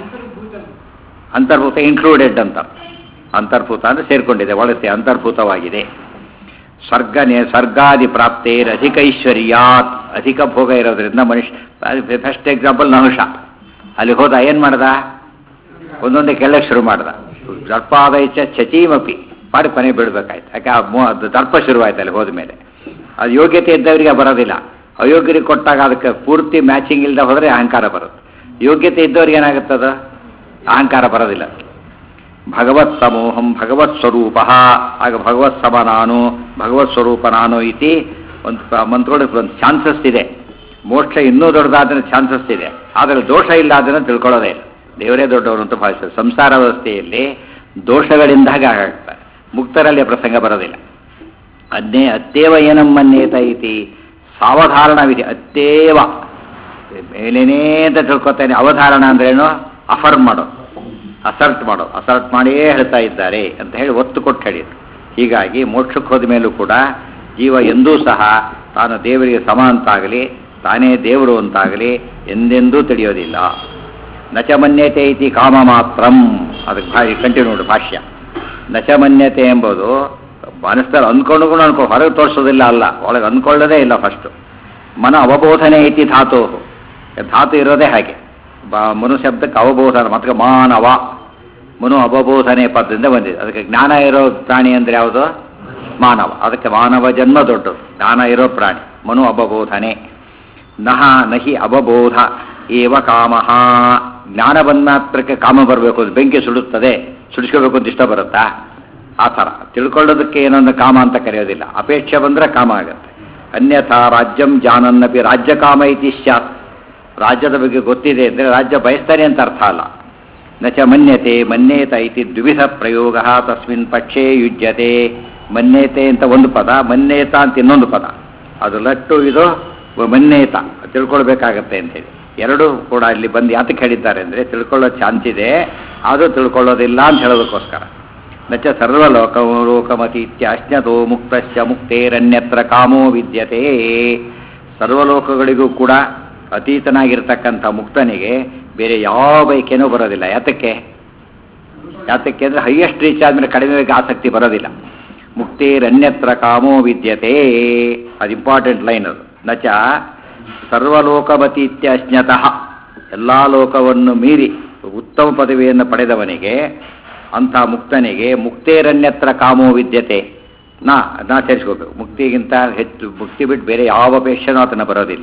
ಅಂತರ್ಭೂತ ಇನ್ಕ್ಲೂಡೆಡ್ ಅಂತ ಅಂತರ್ಭೂತ ಅಂದ್ರೆ ಸೇರ್ಕೊಂಡಿದೆ ಒಳತೆ ಅಂತರ್ಭೂತವಾಗಿದೆ ಸ್ವರ್ಗನೆ ಸ್ವರ್ಗಾದಿ ಪ್ರಾಪ್ತೇರ್ ಅಧಿಕೈಶ್ವರ್ಯಾತ್ ಅಧಿಕ ಭೋಗ ಇರೋದ್ರಿಂದ ಮನುಷ್ಯ ಫಸ್ಟ್ ಎಕ್ಸಾಂಪಲ್ ನಹುಷ ಅಲ್ಲಿ ಹೋದ ಏನು ಮಾಡ್ದ ಒಂದೊಂದೇ ಕೆಳಗೆ ಶುರು ಮಾಡ್ದ ದರ್ಪಾದೈಚ ಚಚೀಮಪಿ ಮಾಡಿ ಕೊನೆ ಬಿಡ್ಬೇಕಾಯ್ತು ಯಾಕೆ ಆ ಮೋ- ಅದು ದರ್ಪ ಶುರುವಾಯ್ತು ಅಲ್ಲಿ ಹೋದ ಮೇಲೆ ಅದು ಯೋಗ್ಯತೆ ಇದ್ದವರಿಗೆ ಬರೋದಿಲ್ಲ ಅಯೋಗ್ಯರಿಗೆ ಕೊಟ್ಟಾಗ ಅದಕ್ಕೆ ಪೂರ್ತಿ ಮ್ಯಾಚಿಂಗ್ ಇಲ್ಲದೆ ಹೋದರೆ ಅಹಂಕಾರ ಬರುತ್ತೆ ಯೋಗ್ಯತೆ ಇದ್ದವ್ರಿಗೆ ಏನಾಗುತ್ತದ ಅಹಂಕಾರ ಬರೋದಿಲ್ಲ ಭಗವತ್ ಸಮೂಹಂ ಭಗವತ್ ಸ್ವರೂಪ ಆಗ ಭಗವತ್ ಸಮ ನಾನು ಭಗವತ್ ಸ್ವರೂಪ ನಾನು ಇತಿ ಒಂದು ಪ- ಮಂತ್ರೊಳಗೆ ಒಂದು ಚಾನ್ಸಸ್ ಇದೆ ಮೋಕ್ಷ ಇನ್ನೂ ದೊಡ್ಡದಾದ್ರೆ ಚಾನ್ಸಸ್ ಇದೆ ಆದರೆ ದೋಷ ಇಲ್ಲ ಅದನ್ನು ತಿಳ್ಕೊಳ್ಳೋದೇ ಇಲ್ಲ ದೇವರೇ ದೊಡ್ಡವರು ಅಂತ ಭಾವಿಸ್ತಾರೆ ಸಂಸಾರ ವ್ಯವಸ್ಥೆಯಲ್ಲಿ ದೋಷಗಳಿಂದಾಗ ಆಗ್ತಾರೆ ಮುಕ್ತರಲ್ಲಿ ಆ ಪ್ರಸಂಗ ಬರೋದಿಲ್ಲ ಅದ್ನೇ ಅತ್ತೇವ ಏನಮ್ಮನ್ನೇತ ಇತಿ ಸಾವಧಾರಣ ವಿಧಿ ಅತ್ತೇವ ಮೇಲೇನೇ ಅಂತ ತಿಳ್ಕೊತಾನೆ ಅವಧಾರಣ ಅಂದ್ರೇನು ಅಫರ್ಮ್ ಮಾಡೋದು ಅಸರ್ಟ್ ಮಾಡೋ ಅಸರ್ಟ್ ಮಾಡಿಯೇ ಹೇಳ್ತಾ ಇದ್ದಾರೆ ಅಂತ ಹೇಳಿ ಒತ್ತು ಕೊಟ್ಟು ಹೇಳಿದ್ರು ಹೀಗಾಗಿ ಮೋಕ್ಷಕ್ಕೆ ಹೋದ ಮೇಲೂ ಕೂಡ ಜೀವ ಎಂದೂ ಸಹ ತಾನು ದೇವರಿಗೆ ಸಮ ಅಂತಾಗಲಿ ತಾನೇ ದೇವರು ಅಂತಾಗಲಿ ಎಂದೆಂದೂ ತಿಳಿಯೋದಿಲ್ಲ ನಚಮನ್ಯತೆ ಇತಿ ಕಾಮ ಮಾತ್ರಂ ಅದಕ್ಕೆ ಭಾರಿ ಕಂಟಿನ್ಯೂಡ್ ಭಾಷ್ಯ ನಚಮನ್ಯತೆ ಎಂಬುದು ಮನಸ್ಸಲ್ಲಿ ಅಂದ್ಕೊಂಡು ಕೂಡ ಅನ್ಕೋ ಹೊರಗೆ ತೋರಿಸೋದಿಲ್ಲ ಅಲ್ಲ ಒಳಗೆ ಅಂದ್ಕೊಳ್ಳೋದೇ ಇಲ್ಲ ಫಸ್ಟು ಮನ ಅವಬೋಧನೆ ಐತಿ ಧಾತು ಧಾತು ಇರೋದೇ ಹಾಗೆ ಬ- ಮನು ಶಬ್ದಕ್ಕೆ ಅವಬೋಧನ ಮತ್ತೆ ಮಾನವ ಮನು ಅವಬೋಧನೆ ಪದದಿಂದ ಬಂದಿದೆ ಅದಕ್ಕೆ ಜ್ಞಾನ ಇರೋ ಪ್ರಾಣಿ ಅಂದರೆ ಯಾವುದು ಮಾನವ ಅದಕ್ಕೆ ಮಾನವ ಜನ್ಮ ದೊಡ್ಡದು ಜ್ಞಾನ ಇರೋ ಪ್ರಾಣಿ ಮನು ಅವಬೋಧನೆ ನಹ ನಹಿ ಅವಬೋಧ ಏವ ಕಾಮಃ ಜ್ಞಾನ ಬಂದ ಮಾತ್ರಕ್ಕೆ ಕಾಮ ಬರಬೇಕು ಅದು ಬೆಂಕಿ ಸುಡುತ್ತದೆ ಸುಡಿಸ್ಕೋಬೇಕು ಅಂತ ಇಷ್ಟ ಬರುತ್ತಾ ಆ ಥರ ತಿಳ್ಕೊಳ್ಳೋದಕ್ಕೆ ಏನೊಂದು ಕಾಮ ಅಂತ ಕರೆಯೋದಿಲ್ಲ ಅಪೇಕ್ಷೆ ಬಂದರೆ ಕಾಮ ಆಗುತ್ತೆ ಅನ್ಯಥಾ ರಾಜ್ಯಂ ಜಾನನ್ನಪಿ ರಾಜ್ಯ ಕಾಮ ಇತಿ ಸ್ಯಾತ್ ರಾಜ್ಯದ ಬಗ್ಗೆ ಗೊತ್ತಿದೆ ಅಂದರೆ ರಾಜ್ಯ ಬಯಸ್ತಾನೆ ಅಂತ ಅರ್ಥ ಅಲ್ಲ ನಚ ಮನ್ಯತೆ ಮನ್ಯೇತ ಇತಿ ದ್ವಿವಿಧ ಪ್ರಯೋಗ ತಸ್ಮಿನ್ ಪಕ್ಷೇ ಯುಜ್ಯತೆ ಮನ್ಯತೆ ಅಂತ ಒಂದು ಪದ ಮನ್ಯೇತ ಅಂತ ಇನ್ನೊಂದು ಪದ ಅದು ಲಟ್ಟು ಇದು ಮನ್ಯೇತ ತಿಳ್ಕೊಳ್ಬೇಕಾಗತ್ತೆ ಅಂತೇಳಿ ಎರಡೂ ಕೂಡ ಇಲ್ಲಿ ಬಂದು ಯಾತಕ್ಕೆ ಹೇಳಿದ್ದಾರೆ ಅಂದರೆ ತಿಳ್ಕೊಳ್ಳೋ ಚಾನ್ಸ್ ಇದೆ ಆದರೂ ತಿಳ್ಕೊಳ್ಳೋದಿಲ್ಲ ಅಂತ ಹೇಳೋದಕ್ಕೋಸ್ಕರ ನಚ ಸರ್ವಲೋಕ ಲೋಕಮತಿ ಇತ್ಯಾಜ್ಞತೋ ಮುಕ್ತಶ್ಚ ಮುಕ್ತೇರನ್ಯತ್ರ ಕಾಮೋ ವಿದ್ಯತೆ ಸರ್ವಲೋಕಗಳಿಗೂ ಕೂಡ ಅತೀತನಾಗಿರ್ತಕ್ಕಂಥ ಮುಕ್ತನಿಗೆ ಬೇರೆ ಯಾವ ಬೈಕೇನೂ ಬರೋದಿಲ್ಲ ಯಾತಕ್ಕೆ ಯಾತಕ್ಕೆ ಅಂದರೆ ಹೈಯೆಸ್ಟ್ ರೀಚ್ ಆದಮೇಲೆ ಕಡಿಮೆಗೆ ಆಸಕ್ತಿ ಬರೋದಿಲ್ಲ ಮುಕ್ತೇರನ್ಯತ್ರ ಕಾಮೋ ವಿದ್ಯತೆ ಅದು ಇಂಪಾರ್ಟೆಂಟ್ ಲೈನ್ ಅದು ನಚ ಸರ್ವಲೋಕವತಿ ಇತ್ಯಜ್ಞತಃ ಎಲ್ಲ ಲೋಕವನ್ನು ಮೀರಿ ಉತ್ತಮ ಪದವಿಯನ್ನು ಪಡೆದವನಿಗೆ ಅಂಥ ಮುಕ್ತನಿಗೆ ಮುಕ್ತೇರನ್ಯತ್ರ ಕಾಮೋ ವಿದ್ಯತೆ ನಾ ನಾ ಸೇರಿಸ್ಕೋಬೇಕು ಮುಕ್ತಿಗಿಂತ ಹೆಚ್ಚು ಮುಕ್ತಿ ಬಿಟ್ಟು ಬೇರೆ ಯಾವ ಅಪೇಕ್ಷೆನೂ ಆತನ ಬರೋದಿಲ್ಲ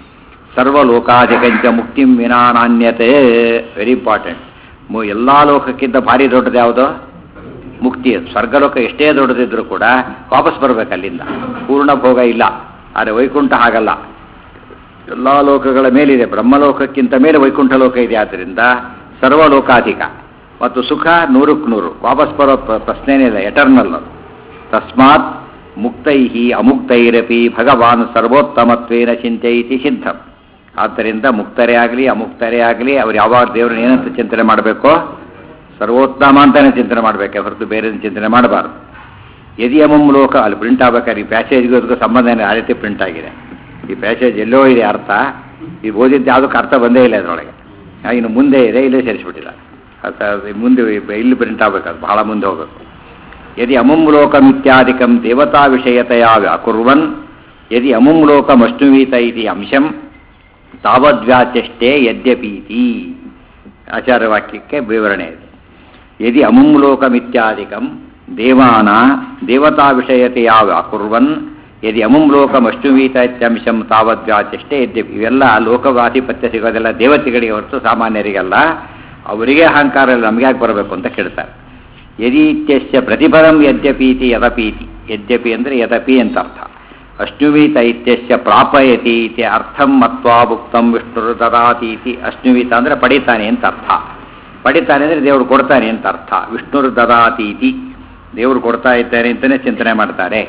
ಸರ್ವಲೋಕಾಧಿಕಂಚ ಮುಕ್ತಿಂ ವಿನಾ ನಾಣ್ಯತೆ ವೆರಿ ಇಂಪಾರ್ಟೆಂಟ್ ಎಲ್ಲ ಲೋಕಕ್ಕಿಂತ ಭಾರಿ ದೊಡ್ಡದು ಯಾವುದು ಮುಕ್ತಿ ಸ್ವರ್ಗಲೋಕ ಎಷ್ಟೇ ದೊಡ್ಡದಿದ್ರೂ ಕೂಡ ವಾಪಸ್ ಬರ್ಬೇಕು ಅಲ್ಲಿಂದ ಪೂರ್ಣ ಭೋಗ ಇಲ್ಲ ಆದರೆ ವೈಕುಂಠ ಹಾಗಲ್ಲ ಎಲ್ಲ ಲೋಕಗಳ ಮೇಲಿದೆ ಬ್ರಹ್ಮಲೋಕಕ್ಕಿಂತ ಮೇಲೆ ವೈಕುಂಠ ಲೋಕ ಇದೆ ಆದ್ದರಿಂದ ಸರ್ವಲೋಕಾಧಿಕ ಮತ್ತು ಸುಖ ನೂರಕ್ಕೆ ನೂರು ವಾಪಸ್ ಬರೋ ಪ್ರ- ಪ್ರಶ್ನೆನೇ ಇಲ್ಲ ಎಟರ್ನಲ್ ಅದು ತಸ್ಮಾತ್ ಮುಕ್ತೈ ಅಮುಕ್ತೈರಪಿ ಭಗವಾನ್ ಸರ್ವೋತ್ತಮತ್ವೇನ ಚಿಂತೆಯಿತಿ ಸಿದ್ಧಂ ಆದ್ದರಿಂದ ಮುಕ್ತರೇ ಆಗಲಿ ಅಮುಕ್ತರೇ ಆಗಲಿ ಅವ್ರು ಯಾವಾಗ ದೇವ್ರನ್ನ ಏನಂತ ಚಿಂತನೆ ಮಾಡಬೇಕೋ ಸರ್ವೋತ್ತಮ ಅಂತಾನೆ ಚಿಂತನೆ ಮಾಡಬೇಕೆ ಹೊರತು ಬೇರೆ ಚಿಂತನೆ ಮಾಡಬಾರ್ದು ಯದಿ ಅಮಂ ಲೋಕ ಅಲ್ಲಿ ಪ್ರಿಂಟ್ ಆಗ್ಬೇಕಾದ್ರೆ ಈ ಪ್ಯಾಸೇಜ್ಗೂ ಅದಕ್ಕೂ ಸಂಬಂಧ ಇಲ್ಲ ಆ ರೀತಿ ಪ್ರಿಂಟ್ ಆಗಿದೆ ಈ ಪ್ಯಾಸೇಜ್ ಎಲ್ಲೋ ಇದೆ ಅರ್ಥ ಈ ಓದಿದ್ದು ಯಾವುದಕ್ಕೆ ಅರ್ಥ ಬಂದೇ ಇಲ್ಲ ಅದರೊಳಗೆ ಆ, ಇನ್ನು ಮುಂದೆ ಇದೆ ಇಲ್ಲೇ ಸೇರಿಸ್ಬಿಟ್ಟಿಲ್ಲ ಅರ್ಥ ಅದು ಮುಂದೆ ಇಲ್ಲಿ ಪ್ರಿಂಟ್ ಆಗ್ಬೇಕು ಅದು ಬಹಳ ಮುಂದೆ ಹೋಗಬೇಕು ಯದಿ ಅಮುಂ ಲೋಕಮಿತ್ಯಾದಿಕಂ ದೇವತಾ ವಿಷಯತೆಯ ವ್ಯಾಕುರ್ವನ್ ಯದಿ ಅಮುಂ ಲೋಕಮಶ್ನುವೀತ ಇತಿ ಅಂಶಂ ತಾವದ್ವ್ಯಾಚಷ್ಟೇ ಯದ್ಯಪೀತಿ ಆಚಾರ್ಯವಾಕ್ಯಕ್ಕೆ ವಿವರಣೆ ಇದೆ ಯದಿ ಅಮುಂ ಲೋಕಮಿತ್ಯಾದಿಕಂ ದೇವಾನ ದೇವತಾ ವಿಷಯತೆಯ ವ್ಯಾಕುರ್ವನ್ ಯದಿ ಅಮುಂ ಲೋಕಂ ಅಷ್ಟುವೀತ ಇತ್ಯಂಶಂ ತಾವದ್ವ್ಯಾಚಷ್ಟೇ ಯದ್ಯಪಿ ಇವೆಲ್ಲ ಲೋಕವಾಧಿಪತ್ಯ ಸಿಗೋದೆಲ್ಲ ದೇವತೆಗಳಿಗೆ ಹೊರತು ಸಾಮಾನ್ಯರಿಗಲ್ಲ ಅವರಿಗೆ ಅಹಂಕಾರ ಇಲ್ಲ ನಮ್ಗೆ ಯಾಕೆ ಬರಬೇಕು ಅಂತ ಕೇಳ್ತಾರೆ ಯದಿ ಇತ್ಯಸ್ಯ ಪ್ರತಿಫಲಂ ಯದ್ಯಪೀತಿ ಯದಪೀತಿ ಯದ್ಯಪಿ ಅಂದರೆ ಯದಪಿ ಅಂತ ಅರ್ಥ ಅಶ್ನುವೀತ ಇತ್ಯಸ್ಯ ಪ್ರಾಪಯತಿ ಇತಿ ಅರ್ಥಂ ಮತ್ವಾ ಭುಕ್ತಂ ವಿಷ್ಣುರು ದದಾತಿ ಇತಿ ಅಶ್ನುವೀತ ಅಂದರೆ ಪಡಿತಾನೆ ಅಂತ ಅರ್ಥ ಪಡಿತಾನೆ ಅಂದರೆ ದೇವರು ಕೊಡ್ತಾನೆ ಅಂತ ಅರ್ಥ ವಿಷ್ಣುರು ದದಾತಿ ಇತಿ ದೇವರು ಕೊಡ್ತಾ ಇದ್ದಾನೆ ಅಂತಲೇ ಚಿಂತನೆ ಮಾಡ್ತಾರೆ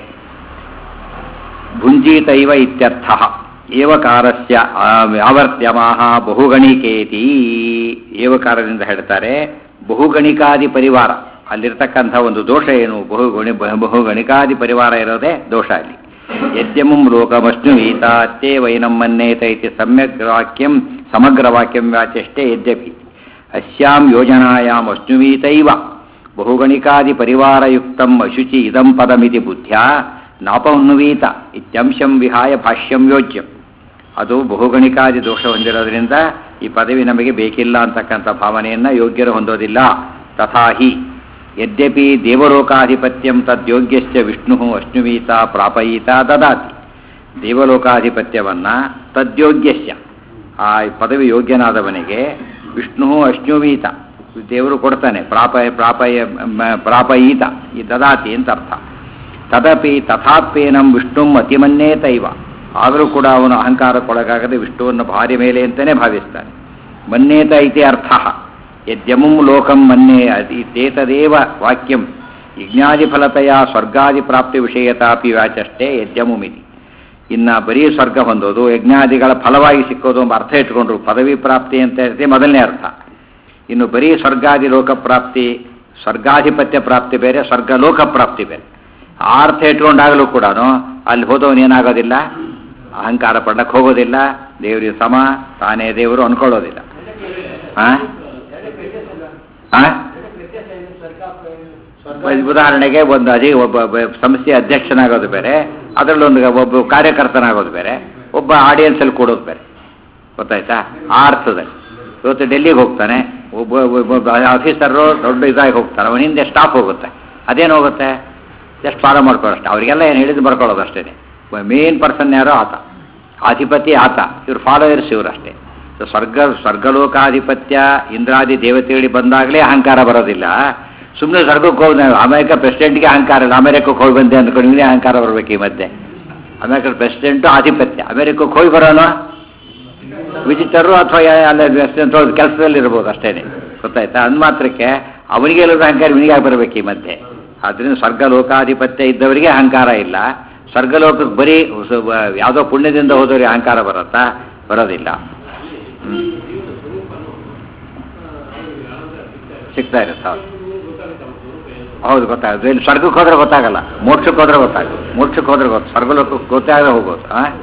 ಭುಂಜೀತೈವ ಇತ್ಯರ್ಥ ಏವಕಾರಸ್ಯ ಆವರ್ತ್ಯಮಾಹ ಬಹುಗಣಿಕೇತಿ ಏವಕಾರದಿಂದ ಹೇಳ್ತಾರೆ ಬಹುಗಣಿಕಾದಿ ಪರಿವಾರ ಅಲ್ಲಿರ್ತಕ್ಕಂಥ ಒಂದು ದೋಷ ಏನು ಬಹುಗಣಿ ಬಹುಗಣಿಕಾದಿ ಪರಿವಾರ ಇರೋದೇ ದೋಷ ಅಲ್ಲಿ ಯದ್ಯಮಂ ಲೋಕಮಶ್ನುವೀತ ತೇ ವೈನಮ್ಮನ್ನೇತ ಇತಿ ಸಮ್ಯಕ್ ವಾಕ್ಯಂ ಸಮಗ್ರ ವಾಕ್ಯಂ ವ್ಯಾಚಷ್ಟೇ ಯದ್ಯಪಿ ಅಸ್ಯಾಂ ಯೋಜನಾಯಾಮ್ ಅಶ್ನುವೀತೈವ ಬಹುಗಣಿಕಾದಿ ಪರಿವಾರಯುಕ್ತಂ ಅಶುಚಿ ಇದಂ ಪದಮಿತಿ ಬುದ್ಧ್ಯಾ ನಾಪನ್ನುವೀತ ಇತ್ಯಂಶಂ ವಿಹಾಯ ಭಾಷ್ಯಂ ಯೋಜ್ಯಂ ಅದು ಬಹುಗಣಿಕಾದಿ ದೋಷ ಹೊಂದಿರೋದ್ರಿಂದ ಈ ಪದವಿ ನಮಗೆ ಬೇಕಿಲ್ಲ ಅಂತಕ್ಕಂಥ ಭಾವನೆಯನ್ನು ಯೋಗ್ಯರು ಹೊಂದೋದಿಲ್ಲ ತಥಾಹಿ ಯದ್ಯಪಿ ದೇವಲೋಕಾಧಿಪತ್ಯಂ ತದ್ಯೋಗ್ಯಶ್ಚ ವಿಷ್ಣು ಅಶ್ನುವೀತ ಪ್ರಾಪಯೀತ ದದಾತಿ ದೇವಲೋಕಾಧಿಪತ್ಯವನ್ನು ತದ್ಯೋಗ್ಯಶ್ಚ ಆ ಪದವಿ ಯೋಗ್ಯನಾದವನಿಗೆ ವಿಷ್ಣು ಅಶ್ನುವೀತ ದೇವರು ಕೊಡ್ತಾನೆ ಪ್ರಾಪಯ ಪ್ರಾಪಯ ಮ- ಪ್ರಾಪಯೀತ ಈ ದದಾತಿ ಅಂತ ಅರ್ಥ ತದಪಿ ತಥಾಪ್ಯೇನಂ ವಿಷ್ಣು ಅತಿಮನ್ನೇತೈವ ಆದರೂ ಕೂಡ ಅವನು ಅಹಂಕಾರಕ್ಕೊಳಗಾಗದೆ ವಿಷ್ಣುವನ್ನು ಭಾರಿ ಮೇಲೆ ಅಂತಲೇ ಭಾವಿಸ್ತಾನೆ ಮನ್ನೇತ ಇತಿ ಅರ್ಥ ಯದ್ಯಮುಂ ಲೋಕಂ ಮನ್ಯೇ ಇತ್ಯೇತದೇವ ವಾಕ್ಯಂ ಯಜ್ಞಾದಿಫಲತೆಯ ಸ್ವರ್ಗಾದಿ ಪ್ರಾಪ್ತಿ ವಿಷಯತಾಪಿ ವ್ಯಾಚಷ್ಟೇ ಯಜ್ಞಮುಮಿತಿ ಇನ್ನು ಬರೀ ಸ್ವರ್ಗ ಹೊಂದೋದು ಯಜ್ಞಾದಿಗಳ ಫಲವಾಗಿ ಸಿಕ್ಕೋದು ಎಂಬ ಅರ್ಥ ಇಟ್ಕೊಂಡ್ರು ಪದವಿ ಪ್ರಾಪ್ತಿ ಅಂತ ಹೇಳ್ತೀವಿ ಮೊದಲನೇ ಅರ್ಥ ಇನ್ನು ಬರೀ ಸ್ವರ್ಗಾದಿ ಲೋಕ ಪ್ರಾಪ್ತಿ ಸ್ವರ್ಗಾಧಿಪತ್ಯ ಪ್ರಾಪ್ತಿ ಬೇರೆ ಸ್ವರ್ಗ ಲೋಕ ಪ್ರಾಪ್ತಿ ಬೇರೆ ಆ ಅರ್ಥ ಇಟ್ಕೊಂಡಾಗಲೂ ಕೂಡ ಅಲ್ಲಿ ಹೋದವನು ಏನಾಗೋದಿಲ್ಲ ಅಹಂಕಾರ ಪಡಕ್ಕೆ ಹೋಗೋದಿಲ್ಲ ದೇವರಿಗೆ ಸಮ ತಾನೇ ದೇವರು ಅನ್ಕೊಳ್ಳೋದಿಲ್ಲ ಆ? ಆ? ಉದಾಹರಣೆಗೆ ಒಂದು ಅದೇ ಒಬ್ಬ ಒಬ್ಬ ಸಂಸ್ಥೆಯ ಅಧ್ಯಕ್ಷನಾಗೋದು ಬೇರೆ ಅದರಲ್ಲಿ ಒಂದು ಒಬ್ಬ ಕಾರ್ಯಕರ್ತನಾಗೋದು ಬೇರೆ ಒಬ್ಬ ಆಡಿಯನ್ಸಲ್ಲಿ ಕೊಡೋದು ಬೇರೆ ಗೊತ್ತಾಯ್ತಾ ಆ ಅರ್ಥದಲ್ಲಿ ಇವತ್ತು ಡೆಲ್ಲಿಗೆ ಹೋಗ್ತಾನೆ ಒಬ್ಬ ಒಬ್ಬ ಆಫೀಸರು ದೊಡ್ಡ ಇದಾಗಿ ಹೋಗ್ತಾನೆ ಅವನ ಹಿಂದೆ ಸ್ಟಾಫ್ ಹೋಗುತ್ತೆ ಅದೇನು ಹೋಗುತ್ತೆ ಜಸ್ಟ್ ಫಾಲೋ ಮಾಡ್ಕೊಳ್ಳೋಷ್ಟೇ ಅವರಿಗೆಲ್ಲ ಏನು ಹೇಳಿದ್ದು ಬರ್ಕೊಳ್ಳೋದು ಅಷ್ಟೇ ಮೇನ್ ಪರ್ಸನ್ ಯಾರೋ ಆತ ಅಧಿಪತಿ ಆತ ಇವ್ರು ಫಾಲೋಯರ್ಸ್ ಇವರು ಅಷ್ಟೇ ಸೊ ಸ್ವರ್ಗ ಸ್ವರ್ಗಲೋಕಾಧಿಪತ್ಯ ಇಂದ್ರಾದಿ ದೇವತೆಗಳಿಗೆ ಬಂದಾಗಲೇ ಅಹಂಕಾರ ಬರೋದಿಲ್ಲ ಸುಮ್ಮನೆ ಸ್ವರ್ಗಕ್ಕೆ ಹೋಗಿ ಅಮೆರಿಕ ಪ್ರೆಸಿಡೆಂಟ್ಗೆ ಅಹಂಕಾರ ಇಲ್ಲ ಅಮೆರಿಕಕ್ಕೆ ಹೋಗಿ ಬಂದೆ ಅಂದ್ಕೊಂಡು ಇವನೇ ಅಹಂಕಾರ ಬರಬೇಕು ಈ ಮಧ್ಯೆ ಅಮೆರಿಕದ ಪ್ರೆಸಿಡೆಂಟು ಆಧಿಪತ್ಯ ಅಮೆರಿಕಕ್ಕೆ ಹೋಗಿ ಬರೋನು ವಿಜಿಟರು ಅಥವಾ ಅಲ್ಲ ಕೆಲಸದಲ್ಲಿ ಇರ್ಬೋದು ಅಷ್ಟೇ ಗೊತ್ತಾಯ್ತಾ ಅಂದ್ ಮಾತ್ರಕ್ಕೆ ಅವನಿಗೆ ಇಲ್ಲದ ಅಹಂಕಾರ ಇವನಿಗೆ ಬರಬೇಕು ಈ ಮಧ್ಯೆ ಆದ್ದರಿಂದ ಸ್ವರ್ಗ ಲೋಕಾಧಿಪತ್ಯ ಇದ್ದವರಿಗೆ ಅಹಂಕಾರ ಇಲ್ಲ ಸ್ವರ್ಗಲೋಕಕ್ಕೆ ಬರೀ ಸ- ಯಾವುದೋ ಪುಣ್ಯದಿಂದ ಹೋದವರಿಗೆ ಅಹಂಕಾರ ಬರುತ್ತಾ ಬರೋದಿಲ್ಲ ಹ್ಮ್. ಸಿಗ್ತಾ ಇರುತ್ತೆ ಹೌದು ಹೌದು ಗೊತ್ತಾಗುತ್ತೆ ಇಲ್ಲಿ ಸ್ವರ್ಗಕ್ಕೆ ಹೋದ್ರೆ ಗೊತ್ತಾಗಲ್ಲ ಮೋಕ್ಷಕ್ಕೆ ಹೋದ್ರೆ ಗೊತ್ತಾಗಲ್ಲ ಮೋಕ್ಷಕ್ಕೆ ಹೋದ್ರೆ ಗೊತ್ತು ಸ್ವರ್ಗಲೋಕಕ್ಕೆ ಗೊತ್ತಾಗದೆ ಹೋಗೋದು ಹಾಂ